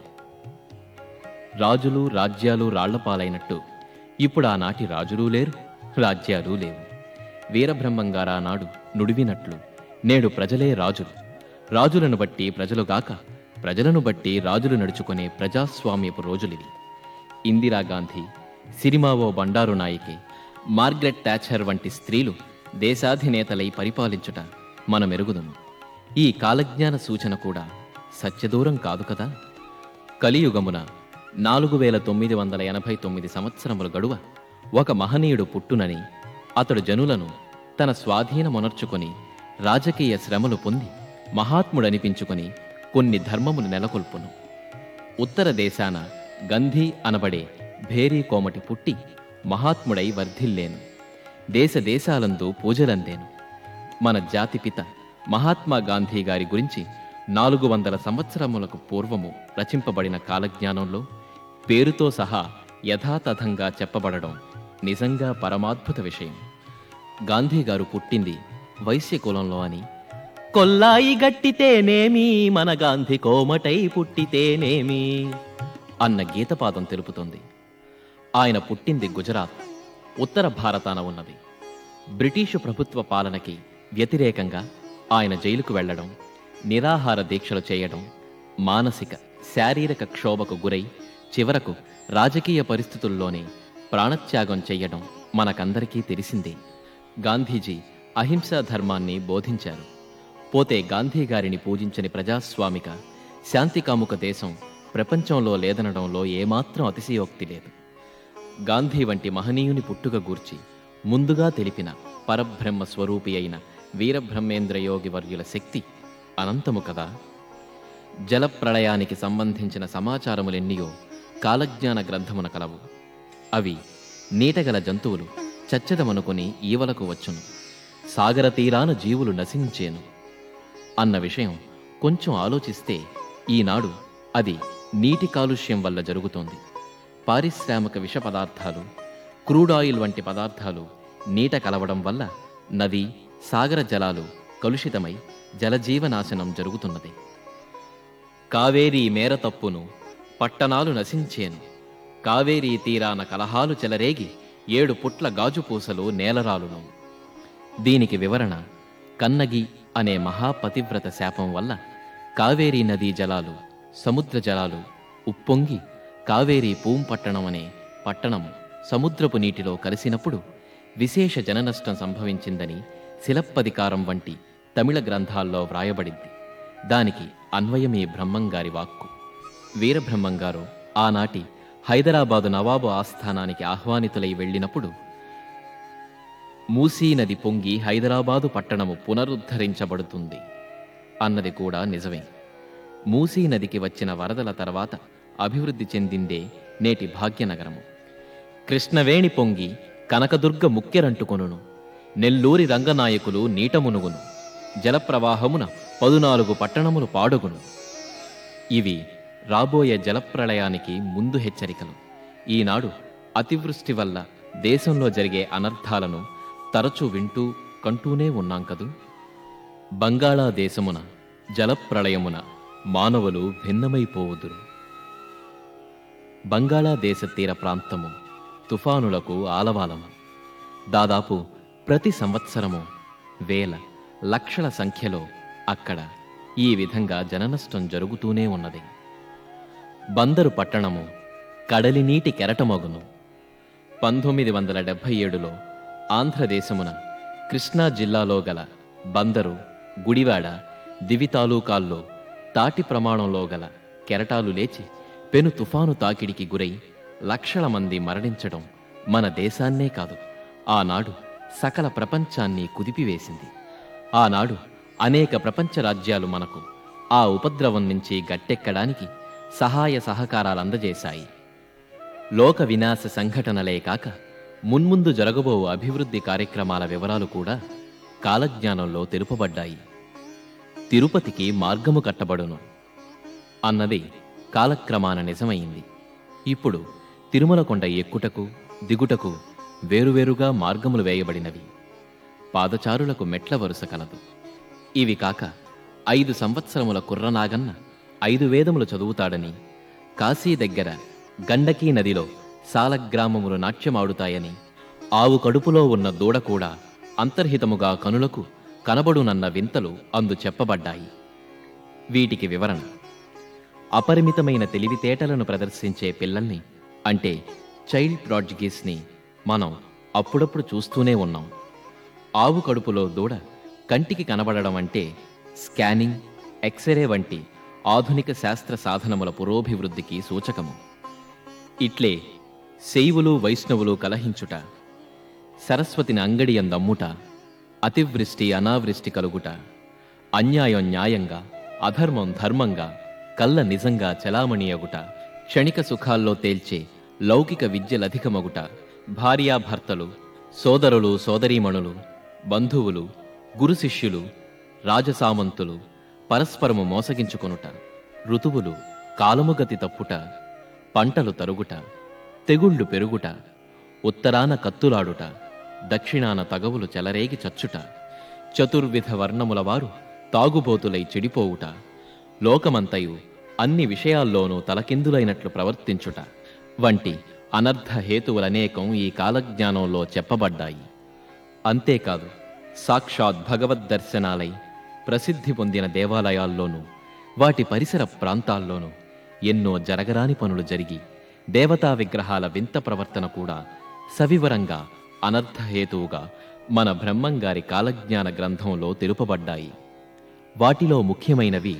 రాజులు రాజ్యాలు రాళ్లపాలైనట్టు ఇప్పుడు ఆనాటి రాజులు లేరు రాజ్యాలు లేవు వీరబ్రహ్మంగారా నాడు నుడివినట్లు నేడు ప్రజలే రాజులు రాజులను బట్టి ప్రజలుగాక ప్రజలను బట్టి రాజులు నడుచుకునే ప్రజాస్వామ్యపు రోజులివి Indira Gandhi Sirimavo Bandaranaike Margaret Thatcher వంటి స్త్రీలు దేశాధినేతలై పరిపాలించుట మనమెరుగుదుము ఈ కాలజ్ఞాన సూచన కూడా సత్యదూరం కాదు కదా కలియుగమున నాలుగు వేల తొమ్మిది వందల ఎనభై తొమ్మిది సంవత్సరముల గడువ ఒక మహనీయుడు పుట్టునని అతడు జనులను తన స్వాధీనమునర్చుకొని రాజకీయ శ్రమలు పొంది మహాత్ముడనిపించుకొని కొన్ని ధర్మములు నెలకొల్పును ఉత్తర దేశాన గంధి అనబడే భేరీ కోమటి పుట్టి మహాత్ముడై వర్ధిల్లేను దేశ దేశాలందు పూజలందేను మన జాతిపిత మహాత్మా గాంధీ గారి గురించి నాలుగు వందల సంవత్సరములకు పూర్వము రచింపబడిన కాలజ్ఞానంలో పేరుతో సహా యథాతథంగా చెప్పబడడం నిజంగా పరమాద్భుత విషయం గాంధీ గారు పుట్టింది వైశ్య కులంలో అని కొల్లాయి గట్టితేనేమి మన గాంధీ కోమటై పుట్టితేనేమి అన్న గీతపాదం తెలుపుతోంది ఆయన పుట్టింది గుజరాత్ ఉత్తర భారతాన ఉన్నది బ్రిటిషు ప్రభుత్వ పాలనకి వ్యతిరేకంగా ఆయన జైలుకు వెళ్లడం నిరాహార దీక్షలు చేయడం మానసిక శారీరక క్షోభకు గురై చివరకు రాజకీయ పరిస్థితుల్లోనే ప్రాణత్యాగం చెయ్యడం మనకందరికీ తెలిసిందే గాంధీజీ అహింసా ధర్మాన్ని బోధించారు పోతే గాంధీ గారిని పూజించని ప్రజాస్వామిక శాంతికాముక దేశం ప్రపంచంలో లేదనడంలో ఏమాత్రం అతిశయోక్తి లేదు గాంధీ వంటి మహనీయుని పుట్టుక గూర్చి ముందుగా తెలిపిన పరబ్రహ్మ స్వరూపి అయిన వీరబ్రహ్మేంద్ర యోగి వర్యుల శక్తి అనంతము కదా జలప్రళయానికి సంబంధించిన సమాచారములెన్నియో కాలజ్ఞాన గ్రంథమున కలవు అవి నీటగల జంతువులు చచ్చదమనుకుని ఈవలకు వచ్చును సాగర తీరాన జీవులు నశించేను అన్న విషయం కొంచెం ఆలోచిస్తే ఈనాడు అది నీటి కాలుష్యం వల్ల జరుగుతోంది పారిశ్రామిక విష పదార్థాలు క్రూడ్ ఆయిల్ వంటి పదార్థాలు నీట కలవడం వల్ల నది సాగర జలాలు కలుషితమై జలజీవనాశనం జరుగుతున్నది కావేరీ మేర తప్పును పట్టణాలు నశించేను కావేరీ తీరాన కలహాలు చెలరేగి ఏడు పుట్ల గాజు పూసలు నేలరాలును దీనికి వివరణ కన్నగి అనే మహాపతివ్రత శాపం వల్ల కావేరీ నదీ జలాలు సముద్ర జలాలు ఉప్పొంగి కావేరీ పూంపట్టణం అనే పట్టణం సముద్రపు నీటిలో కలిసినప్పుడు విశేష జననష్టం సంభవించిందని శిలప్పధికారం వంటి తమిళ గ్రంథాల్లో వ్రాయబడింది దానికి అన్వయమే బ్రహ్మంగారి వాక్కు వీరబ్రహ్మంగారు ఆనాటి హైదరాబాదు నవాబు ఆస్థానానికి ఆహ్వానితులై వెళ్ళినప్పుడు మూసీ నది పొంగి హైదరాబాదు పట్టణము పునరుద్ధరించబడుతుంది అన్నది కూడా నిజమే మూసీ నదికి వచ్చిన వరదల తర్వాత అభివృద్ధి చెందిందే నేటి భాగ్యనగరము కృష్ణవేణి పొంగి కనకదుర్గ ముక్కెరంటుకొనును నెల్లూరి రంగనాయకులు నీట మునుగును జలప్రవాహమున పదునాలుగు పట్టణములు పాడుగును ఇవి రాబోయే జలప్రళయానికి ముందు హెచ్చరికలు ఈనాడు అతివృష్టి వల్ల దేశంలో జరిగే అనర్థాలను తరచూ వింటూ కంటూనే ఉన్నాం కదూ బంగాళాదేశమున జలప్రళయమున మానవులు భిన్నమైపోవుదురు బంగాళాదేశ తీర ప్రాంతము తుఫానులకు ఆలవాలము దాదాపు ప్రతి సంవత్సరము వేల లక్షల సంఖ్యలో అక్కడ ఈ విధంగా జననష్టం జరుగుతూనే ఉన్నది బందరు పట్టణము కడలి నీటి కెరటమగును పంతొమ్మిది వందల డెబ్భై ఏడులో ఆంధ్రదేశమున కృష్ణా జిల్లాలో గల బందరు గుడివాడ దివి తాలూకాల్లో తాటి ప్రమాణంలో గల కెరటాలు లేచి పెను తుఫాను తాకిడికి గురై లక్షల మంది మరణించడం మన దేశాన్నే కాదు ఆనాడు సకల ప్రపంచాన్ని కుదిపివేసింది ఆనాడు అనేక ప్రపంచ రాజ్యాలు మనకు ఆ ఉపద్రవం నుంచి గట్టెక్కడానికి సహాయ సహకారాలు అందజేశాయి లోక వినాశ సంఘటనలే కాక మున్ముందు జరగబో అభివృద్ధి కార్యక్రమాల వివరాలు కూడా కాలజ్ఞానంలో తెలుపబడ్డాయి తిరుపతికి మార్గము కట్టబడును అన్నది కాలక్రమాన నిజమైంది ఇప్పుడు తిరుమల కొండ ఎక్కుటకు దిగుటకు వేరువేరుగా మార్గములు వేయబడినవి పాదచారులకు మెట్ల వరుస కలదు ఇవి కాక ఐదు సంవత్సరముల కుర్రనాగన్న ఐదు వేదములు చదువుతాడని కాశీ దగ్గర గండకీ నదిలో సాలగ్రామములు నాట్యమాడుతాయని ఆవు కడుపులో ఉన్న దూడ కూడా అంతర్హితముగా కనులకు కనబడునన్న వింతలు అందు చెప్పబడ్డాయి వీటికి వివరణ అపరిమితమైన తెలివితేటలను ప్రదర్శించే పిల్లల్ని అంటే చైల్డ్ ప్రాడ్జిగీస్ని మనం అప్పుడప్పుడు చూస్తూనే ఉన్నాం ఆవు కడుపులో దూడ కంటికి కనబడడం అంటే స్కానింగ్ ఎక్స్రే వంటి ఆధునిక శాస్త్ర సాధనముల పురోభివృద్ధికి సూచకము ఇట్లే శైవులు వైష్ణవులు కలహించుట సరస్వతిని అంగడి అందమ్ముట అతివృష్టి అనావృష్టి కలుగుట అన్యాయం న్యాయంగా అధర్మం ధర్మంగా కళ్ళ నిజంగా చలామణి అగుట క్షణిక సుఖాల్లో తేల్చే లౌకిక విద్యలధికమగుట భార్యాభర్తలు సోదరులు సోదరీమణులు బంధువులు గురు శిష్యులు రాజసామంతులు పరస్పరము మోసగించుకొనుట ఋతువులు కాలముగతి తప్పుట పంటలు తరుగుట తెగుళ్ళు పెరుగుట ఉత్తరాన కత్తులాడుట దక్షిణాన తగవులు చెలరేగి చచ్చుట చతుర్విధ వర్ణముల వారు తాగుబోతులై చెడిపోవుట లోకమంతయు అన్ని విషయాల్లోనూ తలకిందులైనట్లు ప్రవర్తించుట వంటి అనర్థ హేతువులనేకం ఈ కాలజ్ఞానంలో చెప్పబడ్డాయి అంతేకాదు సాక్షాత్ భగవద్ దర్శనాలై ప్రసిద్ధి పొందిన దేవాలయాల్లోనూ వాటి పరిసర ప్రాంతాల్లోనూ ఎన్నో జరగరాని పనులు జరిగి దేవతా విగ్రహాల వింత ప్రవర్తన కూడా సవివరంగా అనర్థహేతువుగా మన బ్రహ్మంగారి కాలజ్ఞాన గ్రంథంలో తెలుపబడ్డాయి వాటిలో ముఖ్యమైనవి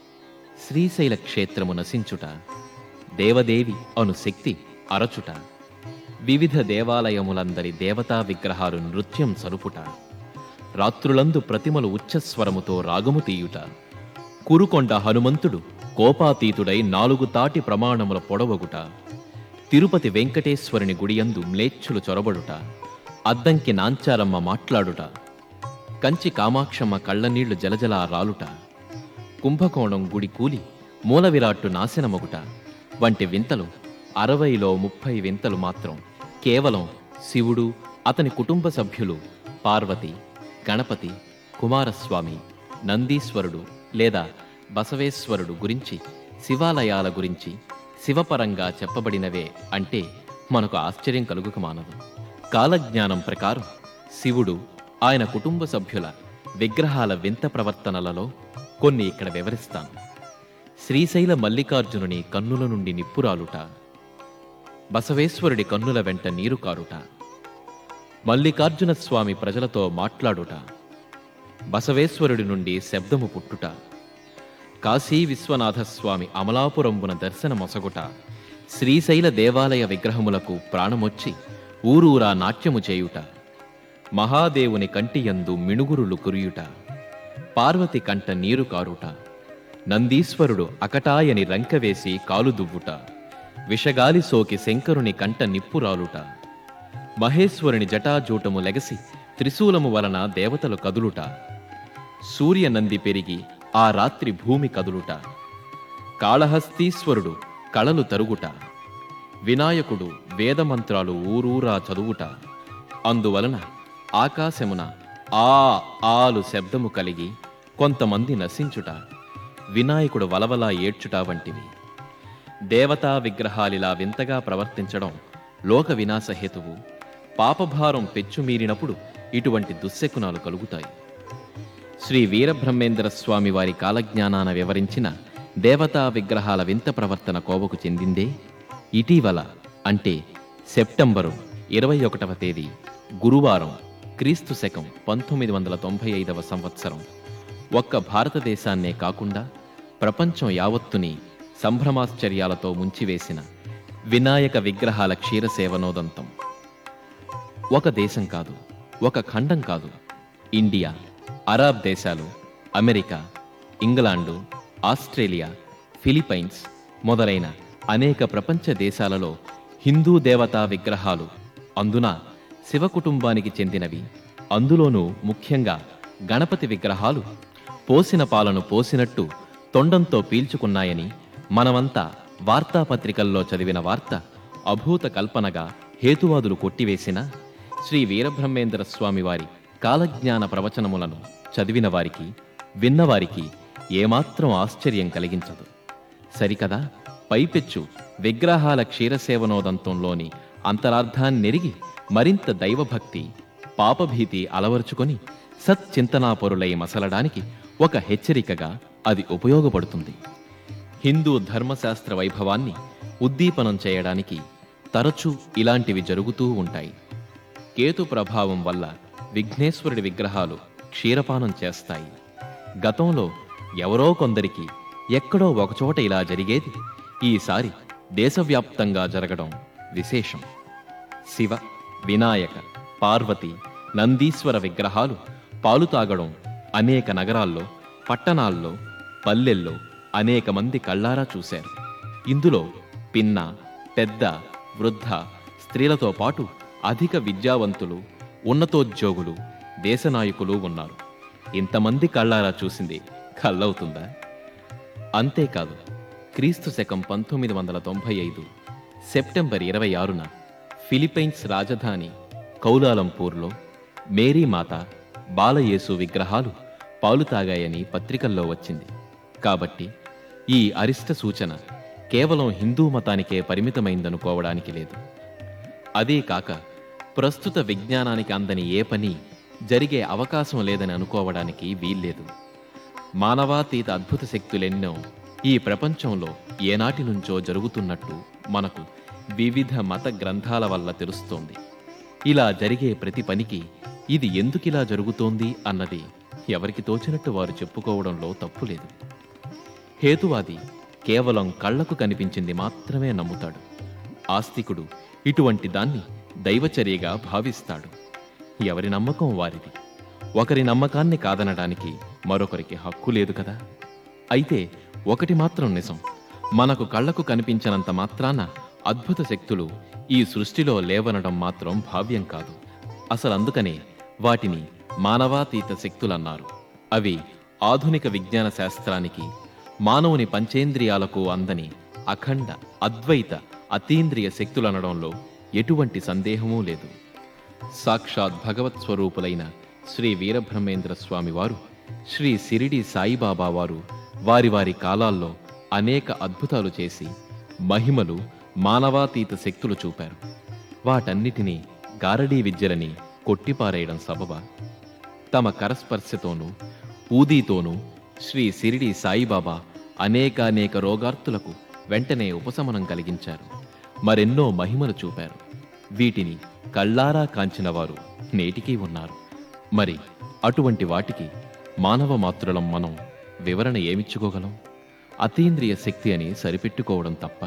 శ్రీశైల క్షేత్రము నశించుట దేవదేవి అను శక్తి అరచుట వివిధ దేవాలయములందరి దేవతా విగ్రహాలు నృత్యం సరుపుట రాత్రులందు ప్రతిమలు ఉచ్చస్వరముతో రాగము తీయుట కురుకొండ హనుమంతుడు కోపాతీతుడై నాలుగు తాటి ప్రమాణముల పొడవగుట తిరుపతి వెంకటేశ్వరుని గుడియందు మ్లేచ్చులు చొరబడుట అద్దంకి నాంచారమ్మ మాట్లాడుట కంచి కామాక్షమ్మ కళ్ళనీళ్లు జలజలా రాలుట కుంభకోణం గుడి కూలి మూల విరాట్టు నాశనమగుట వంటి వింతలు అరవైలో ముప్పై వింతలు మాత్రం కేవలం శివుడు అతని కుటుంబ సభ్యులు పార్వతి గణపతి కుమారస్వామి నందీశ్వరుడు లేదా బసవేశ్వరుడు గురించి శివాలయాల గురించి శివపరంగా చెప్పబడినవే అంటే మనకు ఆశ్చర్యం కలుగుక మానదు కాలజ్ఞానం ప్రకారం శివుడు ఆయన కుటుంబ సభ్యుల విగ్రహాల వింత ప్రవర్తనలలో కొన్ని ఇక్కడ వివరిస్తాను శ్రీశైల మల్లికార్జునుని కన్నుల నుండి నిప్పురాలుట బసవేశ్వరుడి కన్నుల వెంట నీరు కారుట మల్లికార్జున స్వామి ప్రజలతో మాట్లాడుట బసవేశ్వరుడి నుండి శబ్దము పుట్టుట కాశీ విశ్వనాథ స్వామి అమలాపురంబున దర్శనమొసగుట శ్రీశైల దేవాలయ విగ్రహములకు ప్రాణమొచ్చి ఊరూరా నాట్యము చేయుట మహాదేవుని కంటియందు మిణుగురులు కురియుట పార్వతి కంట నీరు కారుట నందీశ్వరుడు అకటాయని రంకవేసి కాలు దువ్వుట విషగాలి సోకి శంకరుని కంట నిప్పురాలుట మహేశ్వరుని జటాజూటము లెగసి త్రిశూలము వలన దేవతలు కదులుట సూర్యనంది పెరిగి ఆ రాత్రి భూమి కదులుట కాళహస్తీశ్వరుడు కళలు తరుగుట వినాయకుడు వేదమంత్రాలు ఊరూరా చదువుట అందువలన ఆకాశమున ఆ ఆలు శబ్దము కలిగి కొంతమంది నశించుట వినాయకుడు వలవలా ఏడ్చుట వంటివి దేవతా విగ్రహాలిలా వింతగా ప్రవర్తించడం లోక వినాశ హేతువు పాపభారం పెచ్చుమీరినప్పుడు ఇటువంటి దుశ్శకునాలు కలుగుతాయి శ్రీ వీరబ్రహ్మేంద్ర స్వామి వారి కాలజ్ఞానాన వివరించిన దేవతా విగ్రహాల వింత ప్రవర్తన కోవకు చెందిందే ఇటీవల అంటే సెప్టెంబరు ఇరవై ఒకటవ తేదీ గురువారం క్రీస్తు శకం పంతొమ్మిది వందల తొంభై ఐదవ సంవత్సరం ఒక్క భారతదేశాన్నే కాకుండా ప్రపంచం యావత్తుని సంభ్రమాశ్చర్యాలతో ముంచివేసిన వినాయక విగ్రహాల క్షీరసేవనోదంతం ఒక దేశం కాదు ఒక ఖండం కాదు ఇండియా అరబ్ దేశాలు అమెరికా ఇంగ్లాండు ఆస్ట్రేలియా ఫిలిప్పైన్స్ మొదలైన అనేక ప్రపంచ దేశాలలో హిందూ దేవతా విగ్రహాలు అందున శివ కుటుంబానికి చెందినవి అందులోనూ ముఖ్యంగా గణపతి విగ్రహాలు పోసిన పాలను పోసినట్టు తొండంతో పీల్చుకున్నాయని మనమంతా వార్తాపత్రికల్లో చదివిన వార్త అభూత కల్పనగా హేతువాదులు కొట్టివేసిన శ్రీ వీరబ్రహ్మేంద్ర స్వామి వారి కాలజ్ఞాన ప్రవచనములను చదివిన వారికి విన్నవారికి ఏమాత్రం ఆశ్చర్యం కలిగించదు సరికదా పైపెచ్చు విగ్రహాల క్షీరసేవనోదంతంలోని అంతరార్థాన్నెరిగి మరింత దైవభక్తి పాపభీతి అలవరుచుకొని సచ్చింతనాపరులై మసలడానికి ఒక హెచ్చరికగా అది ఉపయోగపడుతుంది హిందూ ధర్మశాస్త్ర వైభవాన్ని ఉద్దీపనం చేయడానికి తరచూ ఇలాంటివి జరుగుతూ ఉంటాయి కేతు ప్రభావం వల్ల విఘ్నేశ్వరుడి విగ్రహాలు క్షీరపానం చేస్తాయి గతంలో ఎవరో కొందరికి ఎక్కడో ఒకచోట ఇలా జరిగేది ఈసారి దేశవ్యాప్తంగా జరగడం విశేషం శివ వినాయక పార్వతి నందీశ్వర విగ్రహాలు పాలు తాగడం అనేక నగరాల్లో పట్టణాల్లో పల్లెల్లో అనేక మంది కళ్ళారా చూశారు ఇందులో పిన్న పెద్ద వృద్ధ స్త్రీలతో పాటు అధిక విద్యావంతులు ఉన్నతోద్యోగులు దేశనాయకులు ఉన్నారు ఇంతమంది కళ్ళారా చూసింది కళ్ళవుతుందా అంతేకాదు క్రీస్తు శకం పంతొమ్మిది వందల తొంభై ఐదు సెప్టెంబర్ ఇరవై ఆరున ఫిలిప్పైన్స్ రాజధాని కౌలాలంపూర్లో మేరీమాత బాలయేసు విగ్రహాలు పాలు తాగాయని పత్రికల్లో వచ్చింది కాబట్టి ఈ అరిష్ట సూచన కేవలం హిందూ మతానికే పరిమితమైందనుకోవడానికి లేదు అదే కాక ప్రస్తుత విజ్ఞానానికి అందని ఏ పని జరిగే అవకాశం లేదని అనుకోవడానికి వీల్లేదు మానవాతీత అద్భుత శక్తులెన్నో ఈ ప్రపంచంలో ఏనాటి నుంచో జరుగుతున్నట్టు మనకు వివిధ మత గ్రంథాల వల్ల తెలుస్తోంది ఇలా జరిగే ప్రతి పనికి ఇది ఎందుకిలా జరుగుతోంది అన్నది ఎవరికి తోచినట్టు వారు చెప్పుకోవడంలో తప్పులేదు హేతువాది కేవలం కళ్లకు కనిపించింది మాత్రమే నమ్ముతాడు ఆస్తికుడు ఇటువంటి దాన్ని దైవచర్యగా భావిస్తాడు ఎవరి నమ్మకం వారిది ఒకరి నమ్మకాన్ని కాదనడానికి మరొకరికి హక్కు లేదు కదా అయితే ఒకటి మాత్రం నిజం మనకు కళ్లకు కనిపించనంత మాత్రాన అద్భుత శక్తులు ఈ సృష్టిలో లేవనడం మాత్రం భావ్యం కాదు అసలు అందుకనే వాటిని మానవాతీత శక్తులన్నారు అవి ఆధునిక విజ్ఞాన శాస్త్రానికి మానవుని పంచేంద్రియాలకు అందని అఖండ అద్వైత అతీంద్రియ శక్తులనడంలో ఎటువంటి సందేహమూ లేదు సాక్షాత్ భగవత్ స్వరూపులైన శ్రీ వీరబ్రహ్మేంద్ర స్వామి వారు శ్రీ సిరిడి సాయిబాబా వారు వారి వారి కాలాల్లో అనేక అద్భుతాలు చేసి మహిమలు మానవాతీత శక్తులు చూపారు వాటన్నిటినీ గారడీ విద్యలని కొట్టిపారేయడం సబబా తమ కరస్పర్శతోనూ ఊదీతోనూ శ్రీ సిరిడి సాయిబాబా అనేకానేక రోగార్తులకు వెంటనే ఉపశమనం కలిగించారు మరెన్నో మహిమలు చూపారు వీటిని కళ్ళారా కాంచిన వారు నేటికీ ఉన్నారు మరి అటువంటి వాటికి మానవ మాతృలం మనం వివరణ ఏమిచ్చుకోగలం అతీంద్రియ శక్తి అని సరిపెట్టుకోవడం తప్ప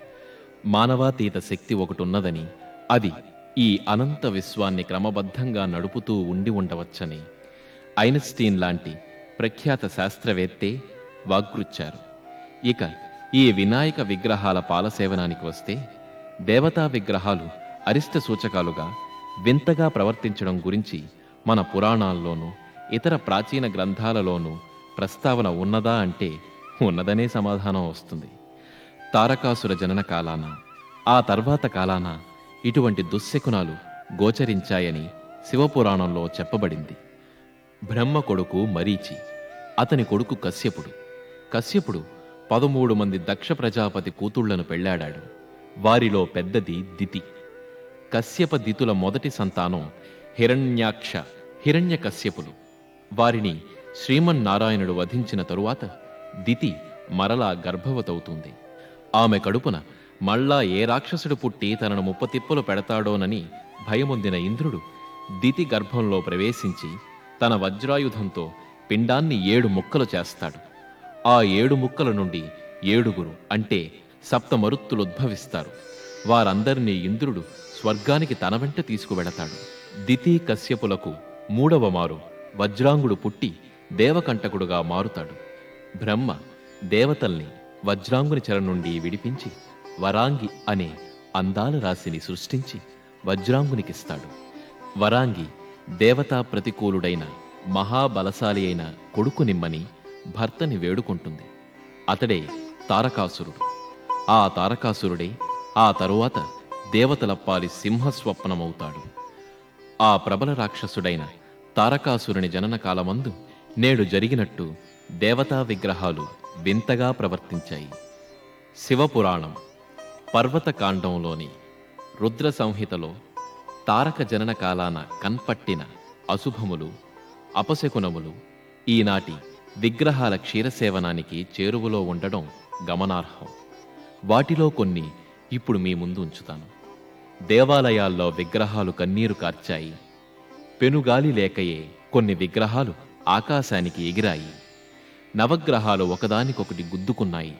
మానవాతీత శక్తి ఒకటున్నదని అది ఈ అనంత విశ్వాన్ని క్రమబద్ధంగా నడుపుతూ ఉండి ఉండవచ్చని ఐన్స్టీన్ లాంటి ప్రఖ్యాత శాస్త్రవేత్తే వాగ్రుచ్చారు ఇక ఈ వినాయక విగ్రహాల పాలసేవనానికి వస్తే దేవతా విగ్రహాలు అరిష్ట సూచకాలుగా వింతగా ప్రవర్తించడం గురించి మన పురాణాల్లోనూ ఇతర ప్రాచీన గ్రంథాలలోనూ ప్రస్తావన ఉన్నదా అంటే ఉన్నదనే సమాధానం వస్తుంది తారకాసుర జనన కాలాన ఆ తర్వాత కాలాన ఇటువంటి దుశ్శకునాలు గోచరించాయని శివపురాణంలో చెప్పబడింది బ్రహ్మ కొడుకు మరీచి అతని కొడుకు కశ్యపుడు కశ్యపుడు పదమూడు మంది దక్ష ప్రజాపతి కూతుళ్లను పెళ్లాడాడు వారిలో పెద్దది దితి కశ్యప దితుల మొదటి సంతానం హిరణ్యాక్ష హిరణ్య కశ్యపులు వారిని శ్రీమన్నారాయణుడు వధించిన తరువాత దితి మరలా గర్భవతవుతుంది ఆమె కడుపున మళ్ళా ఏ రాక్షసుడు పుట్టి తనను ముప్పతిప్పలు పెడతాడోనని భయమొందిన ఇంద్రుడు దితి గర్భంలో ప్రవేశించి తన వజ్రాయుధంతో పిండాన్ని ఏడు ముక్కలు చేస్తాడు ఆ ఏడు ముక్కల నుండి ఏడుగురు అంటే సప్తమరుత్తులు ఉద్భవిస్తారు వారందరినీ ఇంద్రుడు స్వర్గానికి తన వెంట తీసుకువెడతాడు దితి కశ్యపులకు మూడవ మారు వజ్రాంగుడు పుట్టి దేవకంటకుడుగా మారుతాడు బ్రహ్మ దేవతల్ని వజ్రాంగుని చెర నుండి విడిపించి వరాంగి అనే అందాల రాశిని సృష్టించి వజ్రాంగునికిస్తాడు వరాంగి దేవతా ప్రతికూలుడైన మహాబలశాలి అయిన కొడుకు నిమ్మని భర్తని వేడుకుంటుంది అతడే తారకాసురుడు ఆ తారకాసురుడే ఆ తరువాత దేవతల పాలి సింహస్వప్నమవుతాడు ఆ ప్రబల రాక్షసుడైన తారకాసురుని జనన కాలమందు నేడు జరిగినట్టు దేవతా విగ్రహాలు వింతగా ప్రవర్తించాయి శివపురాణం పర్వతకాండంలోని రుద్ర సంహితలో తారక జనన కాలాన కన్పట్టిన అశుభములు అపశకునములు ఈనాటి విగ్రహాల క్షీరసేవనానికి చేరువలో ఉండడం గమనార్హం వాటిలో కొన్ని ఇప్పుడు మీ ముందు ఉంచుతాను దేవాలయాల్లో విగ్రహాలు కన్నీరు కార్చాయి పెనుగాలి లేకయే కొన్ని విగ్రహాలు ఆకాశానికి ఎగిరాయి నవగ్రహాలు ఒకదానికొకటి గుద్దుకున్నాయి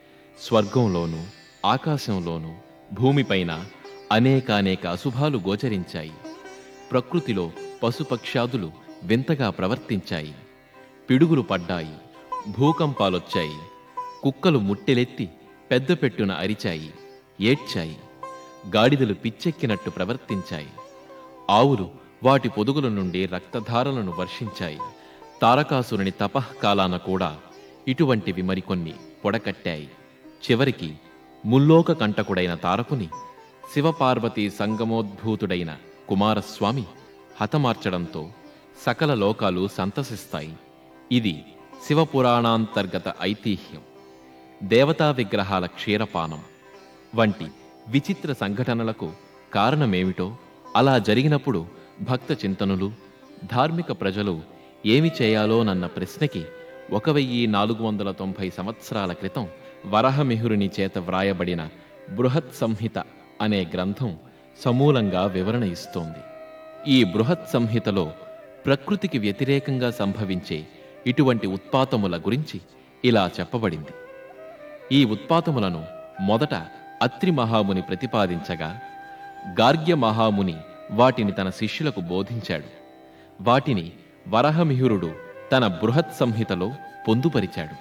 స్వర్గంలోనూ ఆకాశంలోనూ భూమిపైన అనేకానేక అశుభాలు గోచరించాయి ప్రకృతిలో పశుపక్ష్యాదులు వింతగా ప్రవర్తించాయి పిడుగులు పడ్డాయి భూకంపాలొచ్చాయి కుక్కలు ముట్టెలెత్తి పెద్ద పెట్టున అరిచాయి ఏడ్చాయి గాడిదలు పిచ్చెక్కినట్టు ప్రవర్తించాయి ఆవులు వాటి పొదుగుల నుండి రక్తధారలను వర్షించాయి తారకాసురుని తపఃకాలాన కూడా ఇటువంటివి మరికొన్ని పొడకట్టాయి చివరికి ముల్లోక కంటకుడైన తారకుని శివపార్వతీ సంగమోద్భూతుడైన కుమారస్వామి హతమార్చడంతో సకల లోకాలు సంతసిస్తాయి ఇది శివపురాణాంతర్గత ఐతిహ్యం దేవతా విగ్రహాల క్షీరపానం వంటి విచిత్ర సంఘటనలకు కారణమేమిటో అలా జరిగినప్పుడు భక్త చింతనులు ధార్మిక ప్రజలు ఏమి చేయాలోనన్న ప్రశ్నకి ఒక వెయ్యి నాలుగు వందల తొంభై సంవత్సరాల క్రితం వరహమిహురుని చేత వ్రాయబడిన బృహత్ సంహిత అనే గ్రంథం సమూలంగా వివరణ ఇస్తోంది ఈ బృహత్ సంహితలో ప్రకృతికి వ్యతిరేకంగా సంభవించే ఇటువంటి ఉత్పాతముల గురించి ఇలా చెప్పబడింది ఈ ఉత్పాతములను మొదట అత్రి మహాముని ప్రతిపాదించగా గార్గ్య మహాముని వాటిని తన శిష్యులకు బోధించాడు వాటిని వరహమిహురుడు తన బృహత్ సంహితలో పొందుపరిచాడు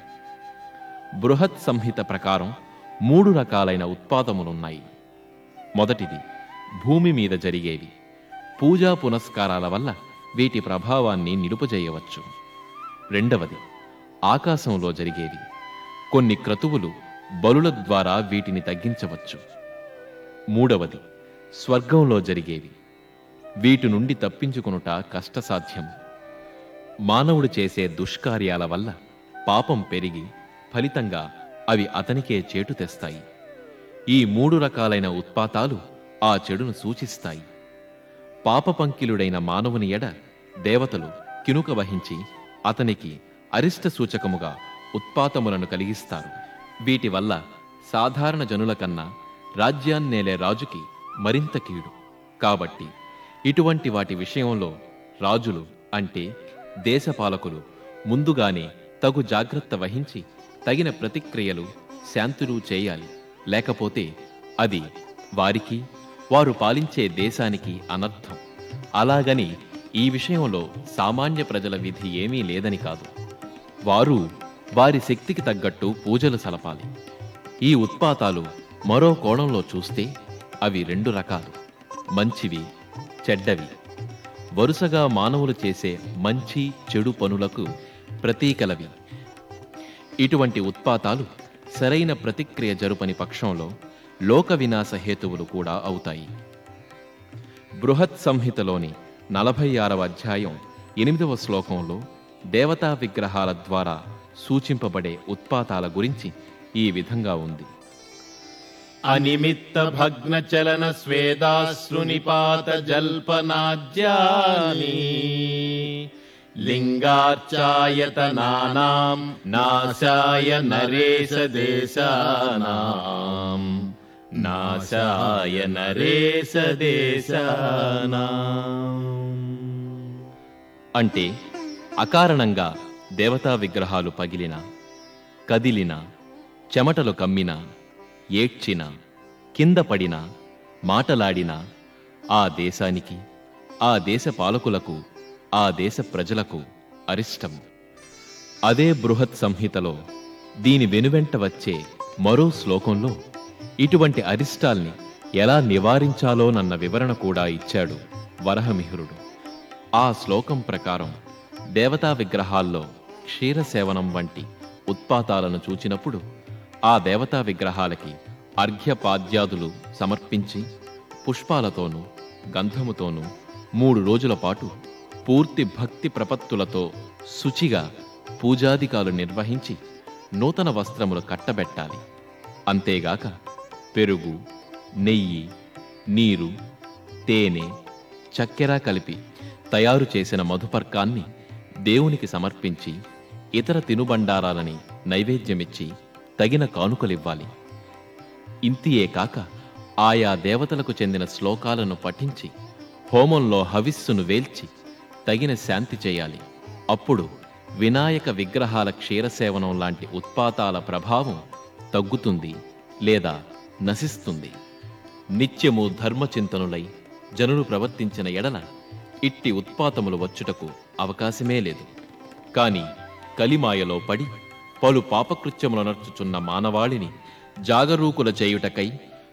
బృహత్ సంహిత ప్రకారం మూడు రకాలైన ఉత్పాదములున్నాయి మొదటిది భూమి మీద జరిగేవి పూజా పునస్కారాల వల్ల వీటి ప్రభావాన్ని నిలుపజేయవచ్చు రెండవది ఆకాశంలో జరిగేవి కొన్ని క్రతువులు బలుల ద్వారా వీటిని తగ్గించవచ్చు మూడవది స్వర్గంలో జరిగేవి వీటి నుండి తప్పించుకొనుట కష్టసాధ్యం మానవుడు చేసే దుష్కార్యాల వల్ల పాపం పెరిగి ఫలితంగా అవి అతనికే చేటు తెస్తాయి ఈ మూడు రకాలైన ఉత్పాతాలు ఆ చెడును సూచిస్తాయి పాపపంకిలుడైన మానవుని ఎడ దేవతలు కినుక వహించి అతనికి అరిష్ట సూచకముగా ఉత్పాతములను కలిగిస్తారు వీటి వల్ల సాధారణ జనుల కన్నా రాజ్యాన్నేలే రాజుకి మరింత కీడు కాబట్టి ఇటువంటి వాటి విషయంలో రాజులు అంటే దేశపాలకులు ముందుగానే తగు జాగ్రత్త వహించి తగిన ప్రతిక్రియలు శాంతులు చేయాలి లేకపోతే అది వారికి వారు పాలించే దేశానికి అనర్థం అలాగని ఈ విషయంలో సామాన్య ప్రజల విధి ఏమీ లేదని కాదు వారు వారి శక్తికి తగ్గట్టు పూజలు సలపాలి ఈ ఉత్పాతాలు మరో కోణంలో చూస్తే అవి రెండు రకాలు మంచివి చెడ్డవి వరుసగా మానవులు చేసే మంచి చెడు పనులకు ప్రతీకలవి ఇటువంటి ఉత్పాతాలు సరైన ప్రతిక్రియ జరుపని పక్షంలో లోక వినాశ హేతువులు కూడా అవుతాయి బృహత్ సంహితలోని నలభై ఆరవ అధ్యాయం ఎనిమిదవ శ్లోకంలో దేవతా విగ్రహాల ద్వారా సూచింపబడే ఉత్పాతాల గురించి ఈ విధంగా ఉంది అనిమిత్త భగ్న చలన స్వేదాశ్రు నిపాత జల్పనాద్యాని లింగార్చాయతనానాం నాశాయ నరేశ దేశానాం నాశాయ నరేశ దేశానాం అంటే అకారణంగా దేవతా విగ్రహాలు పగిలిన కదిలిన చెమటలు కమ్మిన ఏడ్చిన కింద పడిన మాటలాడిన ఆ దేశానికి ఆ దేశ పాలకులకు ఆ దేశ ప్రజలకు అరిష్టం అదే బృహత్ సంహితలో దీని వెనువెంట వచ్చే మరో శ్లోకంలో ఇటువంటి అరిష్టాల్ని ఎలా నివారించాలోనన్న వివరణ కూడా ఇచ్చాడు వరహమిహిరుడు ఆ శ్లోకం ప్రకారం దేవతా విగ్రహాల్లో క్షీరసేవనం వంటి ఉత్పాతాలను చూచినప్పుడు ఆ దేవతా విగ్రహాలకి అర్ఘ్యపాద్యాదులు సమర్పించి పుష్పాలతోనూ గంధముతోనూ మూడు రోజుల పాటు పూర్తి భక్తి ప్రపత్తులతో శుచిగా పూజాదికాలు నిర్వహించి నూతన వస్త్రములు కట్టబెట్టాలి అంతేగాక పెరుగు నెయ్యి నీరు తేనె చక్కెర కలిపి తయారు చేసిన మధుపర్కాన్ని దేవునికి సమర్పించి ఇతర తినుబండారాలని నైవేద్యమిచ్చి తగిన కానుకలివ్వాలి ఇంతియే కాక ఆయా దేవతలకు చెందిన శ్లోకాలను పఠించి హోమంలో హవిస్సును వేల్చి తగిన శాంతి చేయాలి అప్పుడు వినాయక విగ్రహాల క్షీరసేవనం లాంటి ఉత్పాతాల ప్రభావం తగ్గుతుంది లేదా నశిస్తుంది నిత్యము ధర్మచింతనులై జనులు ప్రవర్తించిన ఎడల ఇట్టి ఉత్పాతములు వచ్చుటకు అవకాశమే లేదు కాని కలిమాయలో పడి పలు పాపకృత్యములు నర్చుచున్న మానవాళిని జాగరూకుల చేయుటకై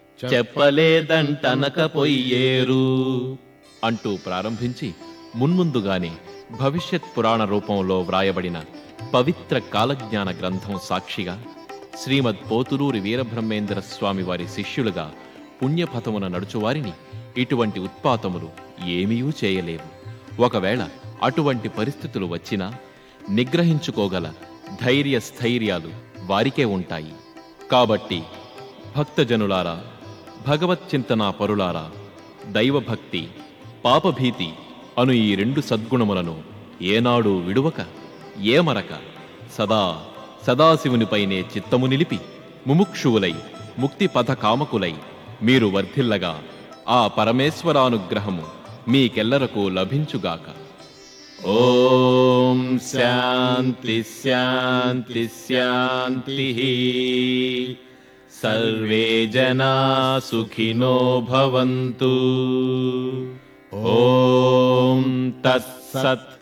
చెప్పలేదంటనకపోయేరు అంటూ ప్రారంభించి మున్ముందుగానే భవిష్యత్ పురాణ రూపంలో వ్రాయబడిన పవిత్ర కాలజ్ఞాన గ్రంథం సాక్షిగా శ్రీమద్ పోతులూరి వీరబ్రహ్మేంద్ర స్వామి వారి శిష్యులుగా పుణ్యపథమున నడుచువారిని ఇటువంటి ఉత్పాతములు ఏమీయూ చేయలేవు ఒకవేళ అటువంటి పరిస్థితులు వచ్చినా నిగ్రహించుకోగల ధైర్య స్థైర్యాలు వారికే ఉంటాయి కాబట్టి భక్తజనులారా భగవచ్చింతనా పరులారా దైవభక్తి పాపభీతి అను ఈ రెండు సద్గుణములను ఏనాడు విడువక ఏమరక సదా సదాశివునిపైనే చిత్తము నిలిపి ముముక్షువులై ముక్తి పథ కామకులై మీరు వర్ధిల్లగా ఆ పరమేశ్వరానుగ్రహము మీకెల్లరకు లభించుగాక ఓం శాంతి శాంతి శాంతి సర్వే జనా సుఖినో భవంతు ఓం తత్సత్